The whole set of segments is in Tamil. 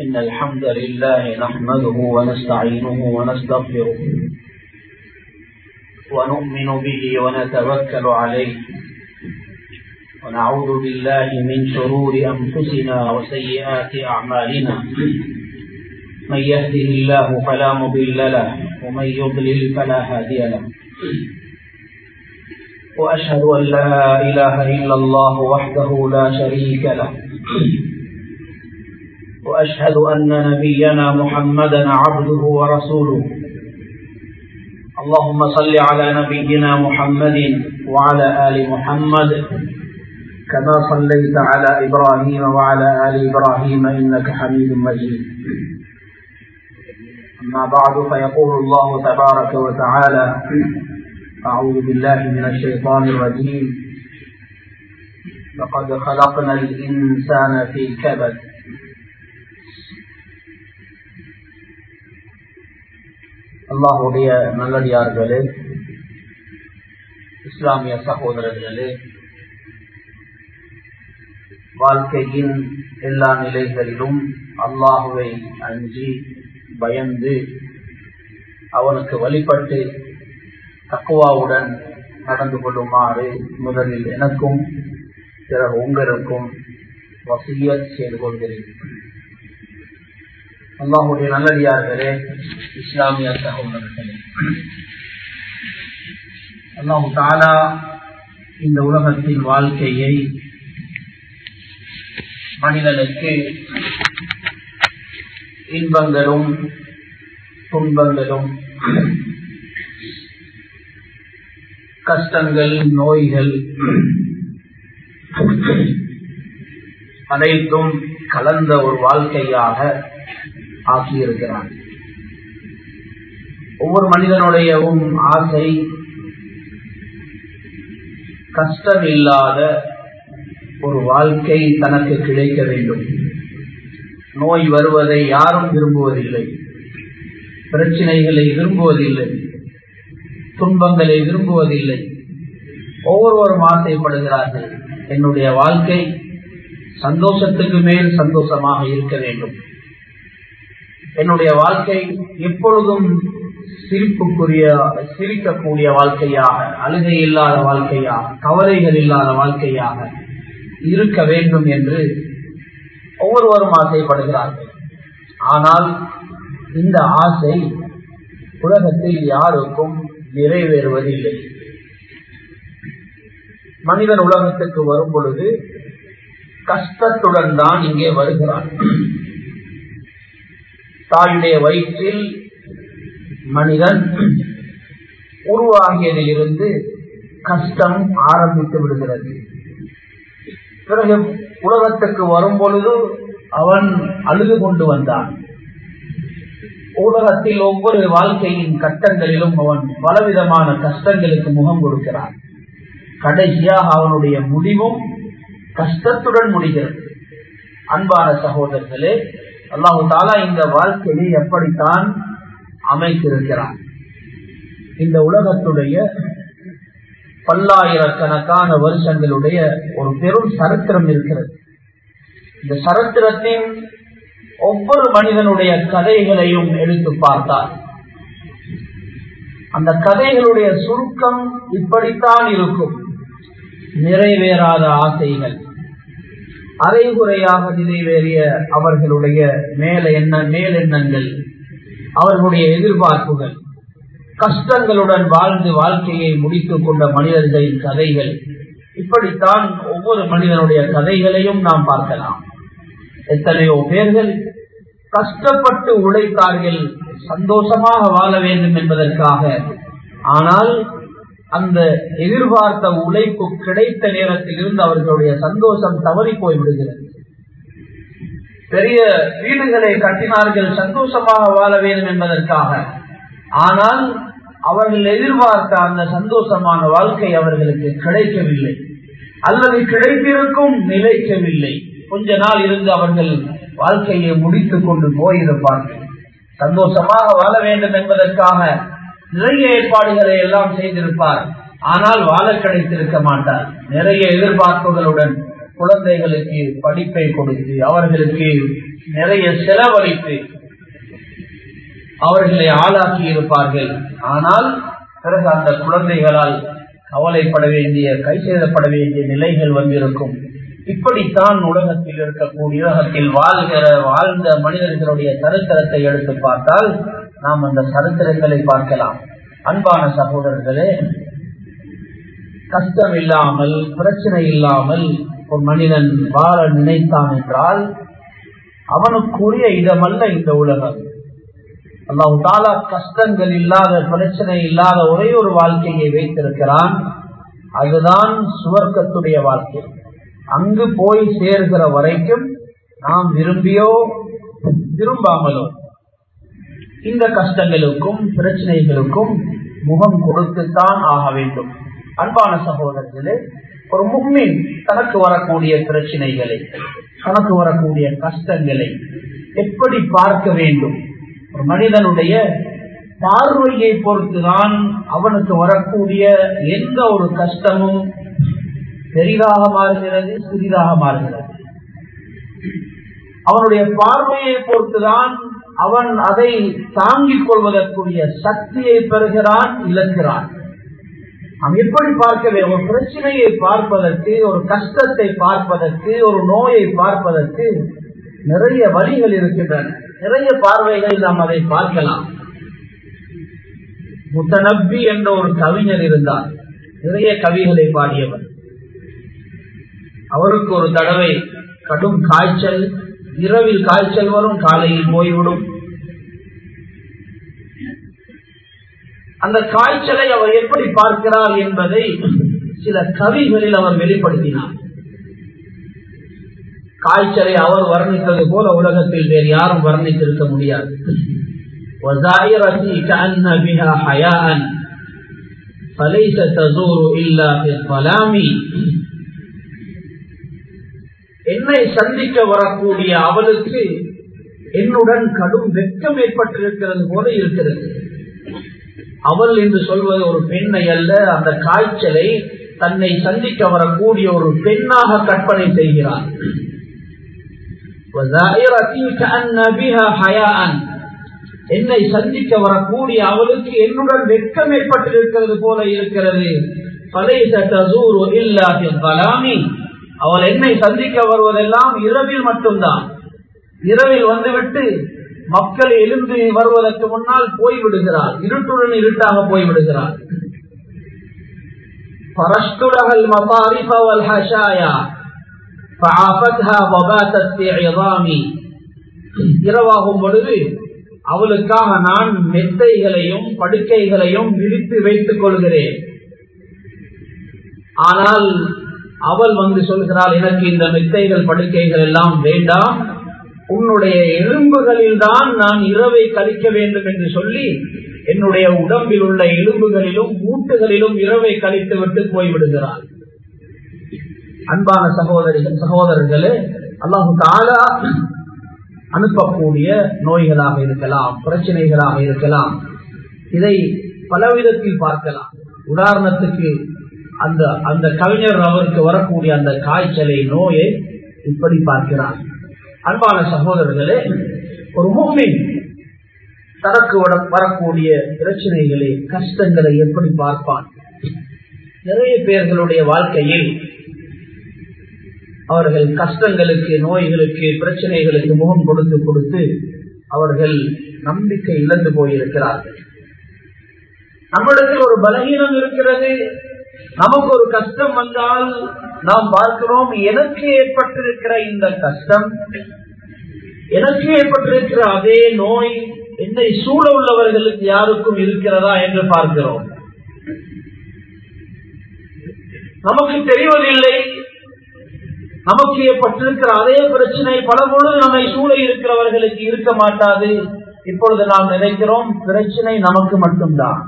إن الحمد لله نحمده ونستعينه ونستغفره ونؤمن به ونتوكل عليه ونعوذ بالله من شرور أنفسنا وسيئات أعمالنا من يهده الله فلا مضل له ومن يضلل فلا هادي له وأشهد أن لا إله إلا الله وحده لا شريك له وأشهد أن نبينا محمدا عبده ورسوله اللهم صل على نبينا محمد وعلى آل محمد كما صليت على إبراهيم وعلى آل إبراهيم إنك حميد مجيد أما بعد فيقول الله تبارك وتعالى أعوذ بالله من الشيطان الرجيم لقد خلقنا الإنسان في كبد அல்லாஹுடைய நல்லடியார்களே இஸ்லாமிய சகோதரர்களே வாழ்க்கையின் எல்லா நிலைகளிலும் அல்லாஹுவை அஞ்சி பயந்து அவனுக்கு வழிபட்டு தக்குவாவுடன் நடந்து கொள்ளுமாறு முதலில் எனக்கும் பிறகு உங்களுக்கும் வசிய செய்து கொள்கிறேன் அல்லாஹுடைய நல்லடியார்களே இஸ்லாமிய சகோதரர்களே அல்லாஹு தாலா இந்த உலகத்தின் வாழ்க்கையை மனிதனுக்கு இன்பங்களும் துன்பங்களும் கஷ்டங்கள் நோய்கள் அனைத்தும் கலந்த ஒரு வாழ்க்கையாக ஆக்கியிருக்கிறான் ஒவ்வொரு மனிதனுடையவும் ஆசை கஷ்டம் இல்லாத ஒரு வாழ்க்கை தனக்கு கிடைக்க வேண்டும் நோய் வருவதை யாரும் விரும்புவதில்லை பிரச்சனைகளை விரும்புவதில்லை துன்பங்களை விரும்புவதில்லை ஒவ்வொருவரும் ஆசைப்படுகிறார்கள் என்னுடைய வாழ்க்கை சந்தோஷத்துக்கு மேல் சந்தோஷமாக இருக்க வேண்டும் என்னுடைய வாழ்க்கை எப்பொழுதும் சிரிப்புக்குரிய சிரிக்கக்கூடிய வாழ்க்கையாக அழுகை இல்லாத வாழ்க்கையாக கவலைகள் இல்லாத வாழ்க்கையாக இருக்க வேண்டும் என்று ஒவ்வொருவரும் ஆசைப்படுகிறார்கள் ஆனால் இந்த ஆசை உலகத்தில் யாருக்கும் நிறைவேறுவதில்லை மனிதன் உலகத்துக்கு வரும் பொழுது கஷ்டத்துடன் தான் இங்கே வருகிறான் தாயுடைய வயிற்றில் மனிதன் உருவாகியதிலிருந்து கஷ்டம் ஆரம்பித்து விடுகிறது பிறகு உலகத்துக்கு வரும் பொழுது அவன் அழுது கொண்டு வந்தான் உலகத்தில் ஒவ்வொரு வாழ்க்கையின் கட்டங்களிலும் அவன் பலவிதமான கஷ்டங்களுக்கு முகம் கொடுக்கிறான் கடைசியாக அவனுடைய முடிவும் கஷ்டத்துடன் முடிகிறது அன்பான சகோதரர்களே அல்லாஹு தாலா இந்த வாழ்க்கையை எப்படித்தான் அமைத்திருக்கிறான் இந்த உலகத்துடைய பல்லாயிரக்கணக்கான வருஷங்களுடைய ஒரு பெரும் சரித்திரம் இருக்கிறது இந்த சரித்திரத்தின் ஒவ்வொரு மனிதனுடைய கதைகளையும் எடுத்து பார்த்தால் அந்த கதைகளுடைய சுருக்கம் இப்படித்தான் இருக்கும் நிறைவேறாத ஆசைகள் அரைகுறையாக நிறைவேறிய அவர்களுடைய மேல எண்ண மேலெண்ணங்கள் அவர்களுடைய எதிர்பார்ப்புகள் கஷ்டங்களுடன் வாழ்ந்து வாழ்க்கையை முடித்துக் கொண்ட மனிதர்களின் கதைகள் இப்படித்தான் ஒவ்வொரு மனிதனுடைய கதைகளையும் நாம் பார்க்கலாம் எத்தனையோ பேர்கள் கஷ்டப்பட்டு உழைத்தார்கள் சந்தோஷமாக வாழ வேண்டும் என்பதற்காக ஆனால் அந்த எதிர்பார்த்த உழைப்பு கிடைத்த நேரத்தில் இருந்து அவர்களுடைய சந்தோஷம் தவறி போய்விடுகிறது பெரிய வீடுகளை கட்டினார்கள் சந்தோஷமாக வாழ வேண்டும் என்பதற்காக ஆனால் அவர்கள் எதிர்பார்த்த அந்த சந்தோஷமான வாழ்க்கை அவர்களுக்கு கிடைக்கவில்லை அல்லது கிடைத்திருக்கும் நிலைக்கவில்லை கொஞ்ச நாள் இருந்து அவர்கள் வாழ்க்கையை முடித்துக் கொண்டு போயிருப்பார்கள் சந்தோஷமாக வாழ வேண்டும் என்பதற்காக நிறைய ஏற்பாடுகளை எல்லாம் செய்திருப்பார் ஆனால் வாழ கிடைத்திருக்க மாட்டார் நிறைய எதிர்பார்ப்புகளுடன் குழந்தைகளுக்கு படிப்பை கொடுத்து அவர்களுக்கு நிறைய செலவழித்து அவர்களை ஆளாக்கி இருப்பார்கள் ஆனால் பிறகு அந்த குழந்தைகளால் கவலைப்பட வேண்டிய கை செய்தப்பட வேண்டிய நிலைகள் வந்திருக்கும் இப்படித்தான் உலகத்தில் இருக்கக்கூடிய உலகத்தில் வாழ்கிற வாழ்ந்த மனிதர்களுடைய சரித்திரத்தை எடுத்து பார்த்தால் நாம் அந்த சரித்திரங்களை பார்க்கலாம் அன்பான சகோதரர்களே கஷ்டம் இல்லாமல் பிரச்சனை இல்லாமல் ஒரு மனிதன் வாழ நினைத்தான் என்றால் அவனுக்குரிய இடமல்ல இந்த உலகம் அல்லாஹு தாலா கஷ்டங்கள் இல்லாத பிரச்சனை இல்லாத ஒரே ஒரு வாழ்க்கையை வைத்திருக்கிறான் அதுதான் சுவர்க்கத்துடைய வாழ்க்கை அங்கு போய் சேர்கிற வரைக்கும் நாம் விரும்பியோ விரும்பாமலோ இந்த கஷ்டங்களுக்கும் பிரச்சனைகளுக்கும் முகம் கொடுத்துத்தான் ஆக வேண்டும் அன்பான சகோதரர்களே ஒரு முக்மின் தனக்கு வரக்கூடிய பிரச்சனைகளை தனக்கு வரக்கூடிய கஷ்டங்களை எப்படி பார்க்க வேண்டும் ஒரு மனிதனுடைய பார்வையை பொறுத்துதான் அவனுக்கு வரக்கூடிய எந்த ஒரு கஷ்டமும் பெரிதாக மாறுகிறது சிறிதாக மாறுகிறது அவனுடைய பார்வையை பொறுத்துதான் அவன் அதை தாங்கிக் கொள்வதற்குரிய சக்தியை பெறுகிறான் இழக்கிறான் நாம் எப்படி பார்க்க வேண்டும் ஒரு பிரச்சனையை பார்ப்பதற்கு ஒரு கஷ்டத்தை பார்ப்பதற்கு ஒரு நோயை பார்ப்பதற்கு நிறைய வழிகள் இருக்கின்றன நிறைய பார்வைகளில் நாம் அதை பார்க்கலாம் முத்தநப்பி என்ற ஒரு கவிஞர் இருந்தார் நிறைய கவிகளை பாடியவர் அவருக்கு ஒரு தடவை கடும் காய்ச்சல் இரவில் காய்ச்சல் வரும் காலையில் போய்விடும் அந்த காய்ச்சலை அவர் எப்படி பார்க்கிறார் என்பதை சில கவிகளில் அவர் வெளிப்படுத்தினார் காய்ச்சலை அவர் வர்ணித்தது போல உலகத்தில் வேறு யாரும் வர்ணித்திருக்க முடியாது فليس تزور إلا في الظلام என்னை சந்திக்க வரக்கூடிய அவளுக்கு என்னுடன் கடும் வெட்கம் ஏற்பட்டிருக்கிறது போல இருக்கிறது அவள் என்று சொல்வது ஒரு பெண்ணை அல்ல அந்த காய்ச்சலை தன்னை சந்திக்க வரக்கூடிய ஒரு பெண்ணாக கற்பனை செய்கிறார் என்னை சந்திக்க வரக்கூடிய அவளுக்கு என்னுடன் வெட்கம் ஏற்பட்டிருக்கிறது போல இருக்கிறது அவள் என்னை சந்திக்க வருவதெல்லாம் இரவில் மட்டும்தான் இரவில் வந்துவிட்டு மக்கள் எழுந்து வருவதற்கு முன்னால் போய்விடுகிறார் இருட்டுடன் இருட்டாக போய்விடுகிறார் இரவாகும் பொழுது அவளுக்காக நான் மெத்தைகளையும் படுக்கைகளையும் விரித்து வைத்துக் கொள்கிறேன் ஆனால் அவள் வந்து சொல்கிறாள் எனக்கு இந்த மெத்தைகள் படுக்கைகள் எல்லாம் வேண்டாம் உன்னுடைய எலும்புகளில் தான் நான் இரவை கழிக்க வேண்டும் என்று சொல்லி என்னுடைய உடம்பில் உள்ள எலும்புகளிலும் மூட்டுகளிலும் இரவை கழித்து விட்டு போய்விடுகிறார் அன்பான சகோதரிகள் சகோதரர்களே அல்லாஹு தாலா அனுப்பக்கூடிய நோய்களாக இருக்கலாம் பிரச்சனைகளாக இருக்கலாம் இதை பலவிதத்தில் பார்க்கலாம் உதாரணத்துக்கு அந்த அந்த கவிஞர் அவருக்கு வரக்கூடிய அந்த காய்ச்சலை நோயை இப்படி பார்க்கிறார் அன்பான சகோதரர்களே ஒரு மூமின் தனக்கு வரக்கூடிய பிரச்சனைகளை கஷ்டங்களை எப்படி பார்ப்பான் நிறைய பேர்களுடைய வாழ்க்கையில் அவர்கள் கஷ்டங்களுக்கு நோய்களுக்கு பிரச்சனைகளுக்கு முகம் கொடுத்து கொடுத்து அவர்கள் நம்பிக்கை இழந்து போயிருக்கிறார்கள் நம்மிடத்தில் ஒரு பலகீனம் இருக்கிறது நமக்கு ஒரு கஷ்டம் வந்தால் நாம் பார்க்கிறோம் எனக்கு ஏற்பட்டிருக்கிற இந்த கஷ்டம் எனக்கு ஏற்பட்டிருக்கிற அதே நோய் என்னை சூழ உள்ளவர்களுக்கு யாருக்கும் இருக்கிறதா என்று பார்க்கிறோம் நமக்கு தெரிவதில்லை நமக்கு ஏற்பட்டிருக்கிற அதே பிரச்சனை பல பொழுது நம்மை சூழ இருக்கிறவர்களுக்கு இருக்க மாட்டாது இப்பொழுது நாம் நினைக்கிறோம் பிரச்சனை நமக்கு மட்டும்தான்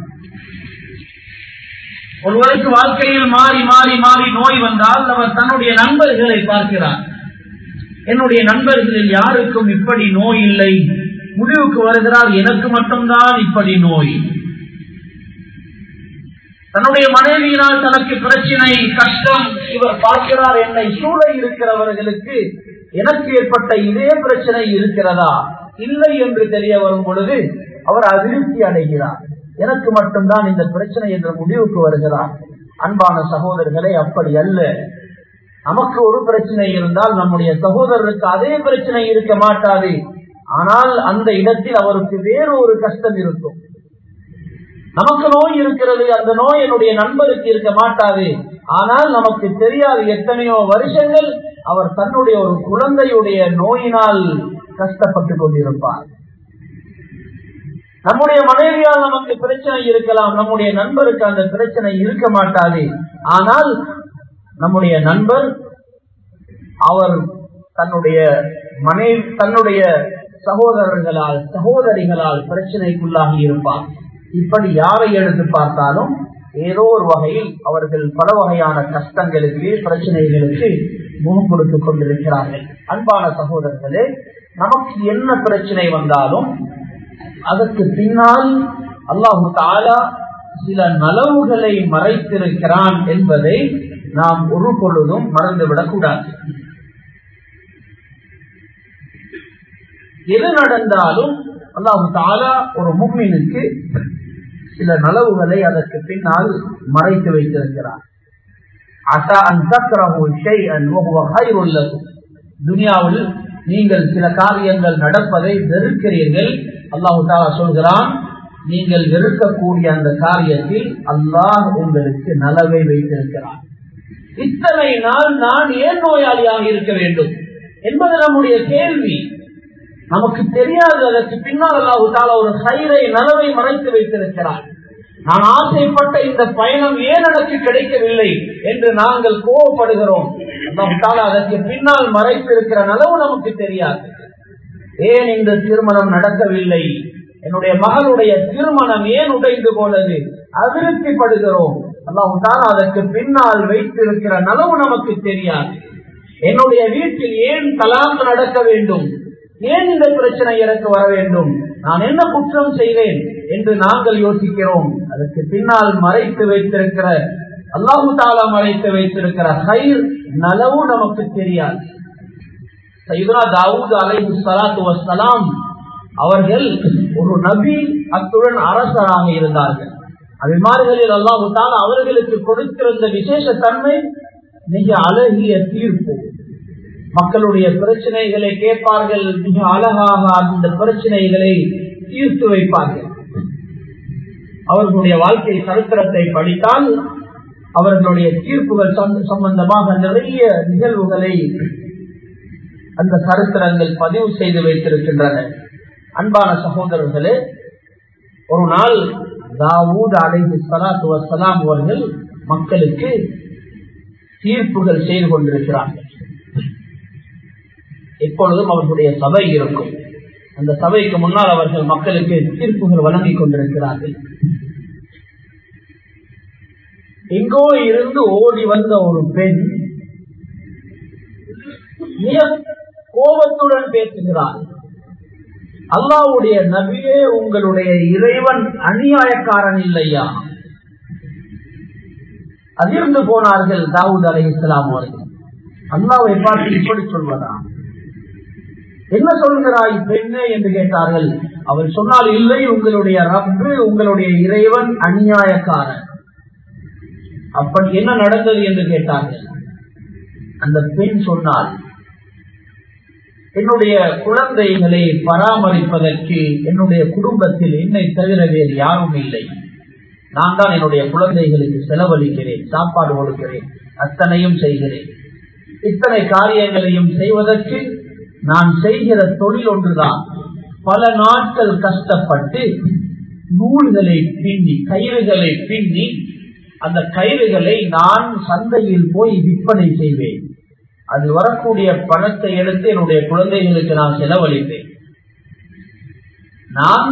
ஒருவருக்கு வாழ்க்கையில் மாறி மாறி மாறி நோய் வந்தால் அவர் தன்னுடைய நண்பர்களை பார்க்கிறார் என்னுடைய நண்பர்களில் யாருக்கும் இப்படி நோய் இல்லை முடிவுக்கு வருகிறார் எனக்கு மட்டும்தான் இப்படி நோய் தன்னுடைய மனைவியினால் தனக்கு பிரச்சனை கஷ்டம் இவர் பார்க்கிறார் என்னை சூழ இருக்கிறவர்களுக்கு எனக்கு ஏற்பட்ட இதே பிரச்சனை இருக்கிறதா இல்லை என்று தெரிய வரும் பொழுது அவர் அதிருப்தி அடைகிறார் எனக்கு மட்டும்தான் இந்த பிரச்சனை என்ற முடிவுக்கு வருகிறார் அன்பான சகோதரர்களே அப்படி அல்ல நமக்கு ஒரு பிரச்சனை இருந்தால் நம்முடைய சகோதரருக்கு அதே பிரச்சனை இருக்க மாட்டாது ஆனால் அந்த இடத்தில் அவருக்கு வேறு ஒரு கஷ்டம் இருக்கும் நமக்கு நோய் இருக்கிறது அந்த நோய் என்னுடைய நண்பருக்கு இருக்க மாட்டாது ஆனால் நமக்கு தெரியாது எத்தனையோ வருஷங்கள் அவர் தன்னுடைய ஒரு குழந்தையுடைய நோயினால் கஷ்டப்பட்டு கொண்டிருப்பார் நம்முடைய மனைவியால் நமக்கு பிரச்சனை இருக்கலாம் நம்முடைய நண்பருக்கு அந்த பிரச்சனை இருக்க மாட்டாது ஆனால் நம்முடைய நண்பர் அவர் தன்னுடைய மனைவி தன்னுடைய சகோதரர்களால் சகோதரிகளால் பிரச்சனைக்குள்ளாகி இருப்பார் இப்படி யாரை எடுத்து பார்த்தாலும் ஏதோ ஒரு வகையில் அவர்கள் பல வகையான கஷ்டங்களுக்கு பிரச்சனைகளுக்கு முகம் கொடுத்துக் கொண்டிருக்கிறார்கள் அன்பான சகோதரர்களே நமக்கு என்ன பிரச்சனை வந்தாலும் அதற்கு பின்னால் அல்லாஹு தாலா சில நலவுகளை மறைத்திருக்கிறான் என்பதை நாம் ஒரு பொழுதும் மறந்துவிடக் கூடாது எது நடந்தாலும் அல்லாஹு தாலா ஒரு மும்மினுக்கு சில நலவுகளை அதற்கு பின்னால் மறைத்து வைத்திருக்கிறார் துனியாவில் நீங்கள் சில காரியங்கள் நடப்பதை வெறுக்கிறீர்கள் அல்லாஹு தாலா சொல்கிறான் நீங்கள் வெறுக்கக்கூடிய அந்த காரியத்தில் அல்லாஹ் உங்களுக்கு நலவை வைத்திருக்கிறார் இத்தனை நாள் நான் ஏன் நோயாளியாக இருக்க வேண்டும் என்பது நம்முடைய கேள்வி நமக்கு தெரியாது அதற்கு பின்னால் அல்லாஹு தாலா ஒரு சைரை நலவை மறைத்து வைத்திருக்கிறார் நான் ஆசைப்பட்ட இந்த பயணம் ஏன் எனக்கு கிடைக்கவில்லை என்று நாங்கள் கோவப்படுகிறோம் அல்லாஹு தாலா அதற்கு பின்னால் மறைத்திருக்கிற நலவு நமக்கு தெரியாது ஏன் இந்த திருமணம் நடக்கவில்லை என்னுடைய மகளுடைய திருமணம் ஏன் உடைந்து போனது அதிருப்திப்படுகிறோம் அல்லாஹு தாலா அதற்கு பின்னால் வைத்திருக்கிற நலவு நமக்கு தெரியாது என்னுடைய வீட்டில் ஏன் தலாக்கு நடக்க வேண்டும் ஏன் இந்த பிரச்சனை எனக்கு வர வேண்டும் நான் என்ன குற்றம் செய்தேன் என்று நாங்கள் யோசிக்கிறோம் அதற்கு பின்னால் மறைத்து வைத்திருக்கிற அல்லாஹு தாலா மறைத்து வைத்திருக்கிற கயிர் நலவு நமக்கு தெரியாது சைதுரா தாவூத் அலை சலாத்து வசலாம் அவர்கள் ஒரு நபி அத்துடன் அரசராக இருந்தார்கள் அபிமாரிகளில் அல்லாஹு தாலா அவர்களுக்கு கொடுத்திருந்த விசேஷ தன்மை மிக அழகிய தீர்ப்பு மக்களுடைய பிரச்சனைகளை கேட்பார்கள் மிக அழகாக அந்த பிரச்சனைகளை தீர்த்து வைப்பார்கள் அவர்களுடைய வாழ்க்கை சரித்திரத்தை படித்தால் அவர்களுடைய தீர்ப்புகள் சம்பந்தமாக நிறைய நிகழ்வுகளை அந்த சரித்திரங்கள் பதிவு செய்து வைத்திருக்கின்றன அன்பான சகோதரர்களே ஒரு நாள் தாவூத் அலைஹி சலாத்து வசலாம் அவர்கள் மக்களுக்கு தீர்ப்புகள் செய்து கொண்டிருக்கிறார்கள் எப்பொழுதும் அவர்களுடைய சபை இருக்கும் அந்த சபைக்கு முன்னால் அவர்கள் மக்களுக்கு தீர்ப்புகள் வழங்கிக் கொண்டிருக்கிறார்கள் எங்கோ இருந்து ஓடி வந்த ஒரு பெண் மிக கோபத்துடன் பேசுகிறார் அல்லாவுடைய நபியே உங்களுடைய இறைவன் அநியாயக்காரன் இல்லையா அதிர்ந்து போனார்கள் தாவூத் அலை இஸ்லாம் அவர்கள் அல்லாவை பார்த்து இப்படி சொல்வதா என்ன சொல்கிறாய் பெண்ணே என்று கேட்டார்கள் அவள் சொன்னால் இல்லை உங்களுடைய ரப்பு உங்களுடைய இறைவன் அநியாயக்காரன் அப்படி என்ன நடந்தது என்று கேட்டார்கள் அந்த பெண் சொன்னால் என்னுடைய குழந்தைகளை பராமரிப்பதற்கு என்னுடைய குடும்பத்தில் என்னை தவிர வேறு யாரும் இல்லை நான் தான் என்னுடைய குழந்தைகளுக்கு செலவழிக்கிறேன் சாப்பாடு கொடுக்கிறேன் அத்தனையும் செய்கிறேன் இத்தனை காரியங்களையும் செய்வதற்கு நான் செய்கிற தொழில் ஒன்றுதான் பல நாட்கள் கஷ்டப்பட்டு நூல்களை பின்னி கயிறுகளை பின்னி அந்த கயிறுகளை நான் சந்தையில் போய் விற்பனை செய்வேன் அது வரக்கூடிய பணத்தை எடுத்து என்னுடைய குழந்தைகளுக்கு நான் செலவழிப்பேன் நான்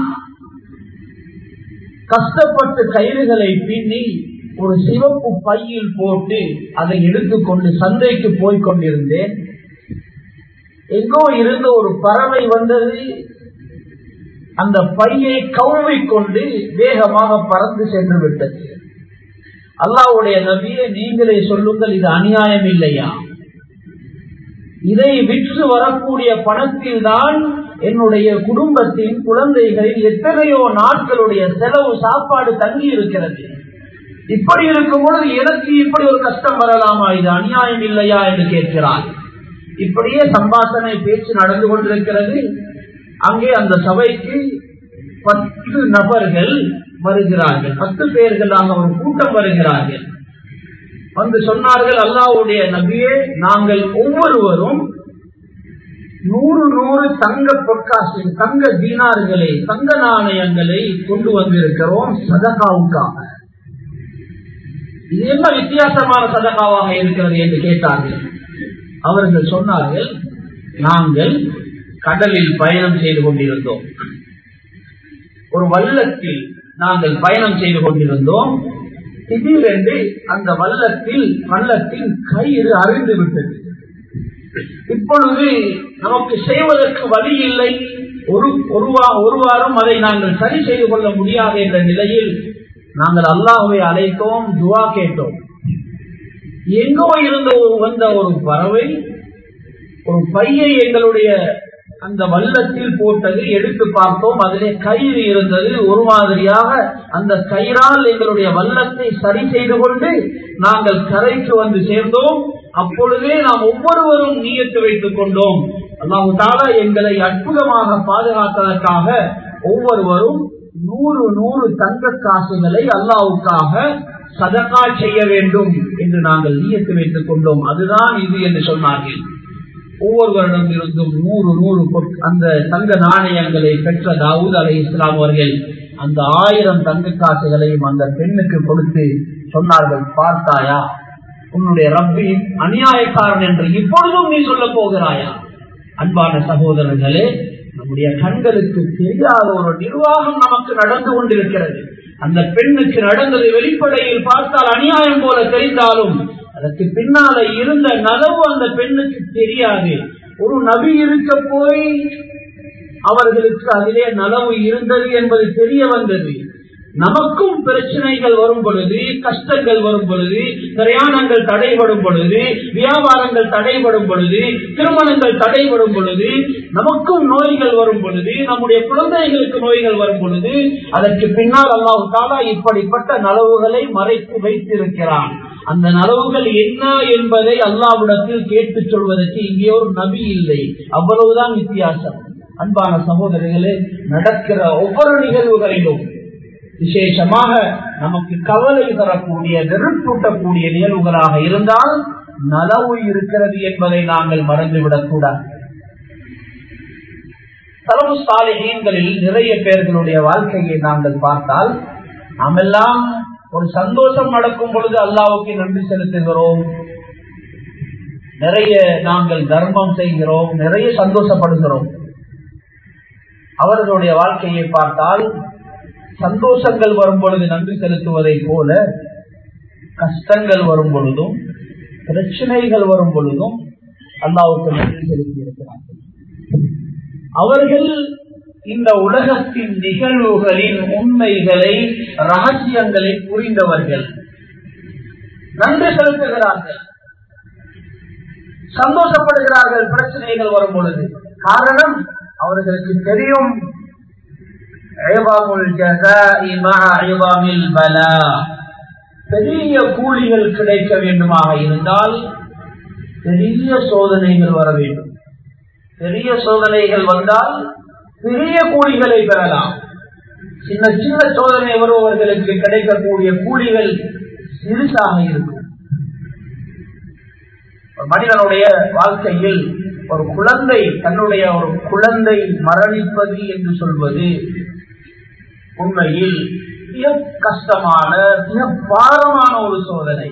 கஷ்டப்பட்டு கயிறுகளை பின்னி ஒரு சிவப்பு பையில் போட்டு அதை எடுத்துக்கொண்டு சந்தைக்கு போய் கொண்டிருந்தேன் எங்கோ இருந்து ஒரு பறவை வந்தது அந்த பையை கவ்விக்கொண்டு வேகமாக பறந்து சென்று விட்டது அல்லாவுடைய நபியை நீங்களே சொல்லுங்கள் இது அநியாயம் இல்லையா இதை விற்று வரக்கூடிய பணத்தில் தான் என்னுடைய குடும்பத்தின் குழந்தைகளில் எத்தனையோ நாட்களுடைய செலவு சாப்பாடு தங்கி இருக்கிறது இப்படி இருக்கும் பொழுது எனக்கு இப்படி ஒரு கஷ்டம் வரலாமா இது அநியாயம் இல்லையா என்று கேட்கிறார் இப்படியே சம்பாஷணை பேச்சு நடந்து கொண்டிருக்கிறது அங்கே அந்த சபைக்கு பத்து நபர்கள் வருகிறார்கள் பத்து பேர்களாக ஒரு கூட்டம் வருகிறார்கள் வந்து சொன்னார்கள் அல்லாவுடைய நபியே நாங்கள் ஒவ்வொருவரும் நூறு நூறு தங்க பொற்காசு தங்க தீனார்களை தங்க நாணயங்களை கொண்டு வந்திருக்கிறோம் சதகாவுக்காக இது என்ன வித்தியாசமான சதகாவாக இருக்கிறது என்று கேட்டார்கள் அவர்கள் சொன்னார்கள் நாங்கள் கடலில் பயணம் செய்து கொண்டிருந்தோம் ஒரு வல்லத்தில் நாங்கள் பயணம் செய்து கொண்டிருந்தோம் திடீரென்று அந்த வல்லத்தில் வல்லத்தின் கயிறு அழிந்து விட்டது இப்பொழுது நமக்கு செய்வதற்கு வழி இல்லை ஒரு ஒரு வாரம் அதை நாங்கள் சரி செய்து கொள்ள முடியாது என்ற நிலையில் நாங்கள் அல்லாஹுவை அழைத்தோம் துவா கேட்டோம் எங்கோ இருந்த ஒரு வந்த ஒரு பறவை ஒரு பையை எங்களுடைய அந்த வல்லத்தில் போட்டது எடுத்து பார்த்தோம் அதிலே கயிறு இருந்தது ஒரு மாதிரியாக அந்த கயிறால் எங்களுடைய வல்லத்தை சரி செய்து கொண்டு நாங்கள் கரைக்கு வந்து சேர்ந்தோம் அப்பொழுதே நாம் ஒவ்வொருவரும் நீயத்து வைத்துக் கொண்டோம் அல்லாஹு தாலா எங்களை அற்புதமாக பாதுகாத்ததற்காக ஒவ்வொருவரும் நூறு நூறு தங்க காசுகளை அல்லாவுக்காக சதகா செய்ய வேண்டும் என்று நாங்கள் நீயத்து வைத்துக் கொண்டோம் அதுதான் இது என்று சொன்னார்கள் ஒவ்வொருவரிடம் இருந்தும் நூறு நூறு அந்த தங்க நாணயங்களை பெற்ற தாவூத் அலை இஸ்லாம் அவர்கள் அந்த ஆயிரம் தங்க காசுகளையும் அந்த பெண்ணுக்கு கொடுத்து சொன்னார்கள் பார்த்தாயா உன்னுடைய ரப்பி அநியாயக்காரன் என்று இப்பொழுதும் நீ சொல்ல போகிறாயா அன்பான சகோதரர்களே நம்முடைய கண்களுக்கு தெரியாத ஒரு நிர்வாகம் நமக்கு நடந்து கொண்டிருக்கிறது அந்த பெண்ணுக்கு நடந்தது வெளிப்படையில் பார்த்தால் அநியாயம் போல தெரிந்தாலும் அதற்கு பின்னால இருந்த நலவு அந்த பெண்ணுக்கு தெரியாது ஒரு நபி இருக்க போய் அவர்களுக்கு அதிலே நலவு இருந்தது என்பது தெரிய வந்தது நமக்கும் பிரச்சனைகள் வரும் பொழுது கஷ்டங்கள் வரும் பொழுது பிரயாணங்கள் தடைபடும் பொழுது வியாபாரங்கள் தடைபடும் பொழுது திருமணங்கள் தடைபடும் பொழுது நமக்கும் நோய்கள் வரும் பொழுது நம்முடைய குழந்தைகளுக்கு நோய்கள் வரும் பொழுது அதற்கு பின்னால் அல்லாஹு தாலா இப்படிப்பட்ட நலவுகளை மறைத்து வைத்திருக்கிறான் அந்த நலவுகள் என்ன என்பதை அல்லாவிடத்தில் கேட்டு சொல்வதற்கு இங்கே ஒரு நபி இல்லை அவ்வளவுதான் வித்தியாசம் அன்பான சகோதரர்களே நடக்கிற ஒவ்வொரு நிகழ்வுகளிலும் விசேஷமாக நமக்கு கவலை தரக்கூடிய நெருப்பூட்டக்கூடிய நிகழ்வுகளாக இருந்தால் நலவு இருக்கிறது என்பதை நாங்கள் மறந்துவிடக் கூடாது தலவு சாலைகளில் நிறைய பேர்களுடைய வாழ்க்கையை நாங்கள் பார்த்தால் நாமெல்லாம் ஒரு சந்தோஷம் நடக்கும் பொழுது அல்லாவுக்கு நன்றி செலுத்துகிறோம் நிறைய நாங்கள் தர்மம் செய்கிறோம் நிறைய சந்தோஷப்படுகிறோம் அவர்களுடைய வாழ்க்கையை பார்த்தால் சந்தோஷங்கள் வரும் பொழுது நன்றி செலுத்துவதை போல கஷ்டங்கள் வரும் பொழுதும் பிரச்சனைகள் வரும் பொழுதும் அல்லாவுக்கு நன்றி செலுத்தி இருக்கிறார்கள் அவர்கள் இந்த உலகத்தின் நிகழ்வுகளின் உண்மைகளை ரகசியங்களை புரிந்தவர்கள் நன்றி செலுத்துகிறார்கள் சந்தோஷப்படுகிறார்கள் பிரச்சனைகள் வரும் பொழுது காரணம் அவர்களுக்கு தெரியும் பெரிய கூலிகள் கிடைக்க வேண்டுமாக இருந்தால் பெரிய சோதனைகள் வர வேண்டும் பெரிய சோதனைகள் வந்தால் பெரிய கூலிகளை பெறலாம் சின்ன சின்ன சோதனை வருபவர்களுக்கு கிடைக்கக்கூடிய கூலிகள் சிறுசாக இருக்கும் மனிதனுடைய வாழ்க்கையில் ஒரு குழந்தை தன்னுடைய ஒரு குழந்தை மரணிப்பது என்று சொல்வது உண்மையில் மிக கஷ்டமான மிக பாரமான ஒரு சோதனை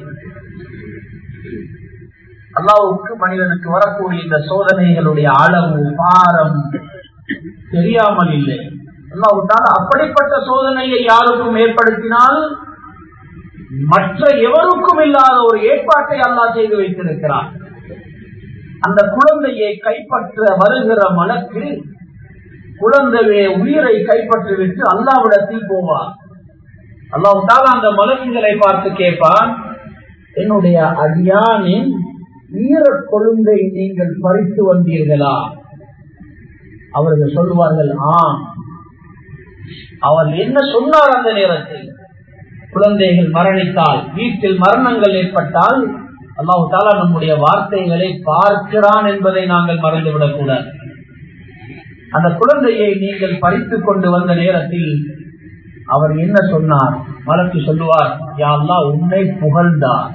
அல்லாவுக்கு மனிதனுக்கு வரக்கூடிய இந்த சோதனைகளுடைய அளவு பாரம் தெரியாமல் இல்லை அல்லாவுத்தால் அப்படிப்பட்ட சோதனையை யாருக்கும் ஏற்படுத்தினால் மற்ற எவருக்கும் இல்லாத ஒரு ஏற்பாட்டை அல்லா செய்து வைத்திருக்கிறார் அந்த குழந்தையை கைப்பற்ற வருகிற மலக்கு குழந்தைய உயிரை கைப்பற்றிவிட்டு அல்லாவிடத்தில் போவார் அல்லாஹால அந்த மலக்குகளை பார்த்து கேட்பான் என்னுடைய அடியானின் ஈர கொழுந்தை நீங்கள் பறித்து வந்தீர்களா அவர்கள் சொல்வார்கள் ஆம் அவர் என்ன சொன்னார் அந்த நேரத்தில் குழந்தைகள் மரணித்தால் வீட்டில் மரணங்கள் ஏற்பட்டால் அல்லாஹு தாலா நம்முடைய வார்த்தைகளை பார்க்கிறான் என்பதை நாங்கள் மறந்துவிடக் கூடாது அந்த குழந்தையை நீங்கள் பறித்துக் கொண்டு வந்த நேரத்தில் அவர் என்ன சொன்னார் மலக்கு சொல்லுவார் யாழ்லா உன்னை புகழ்ந்தார்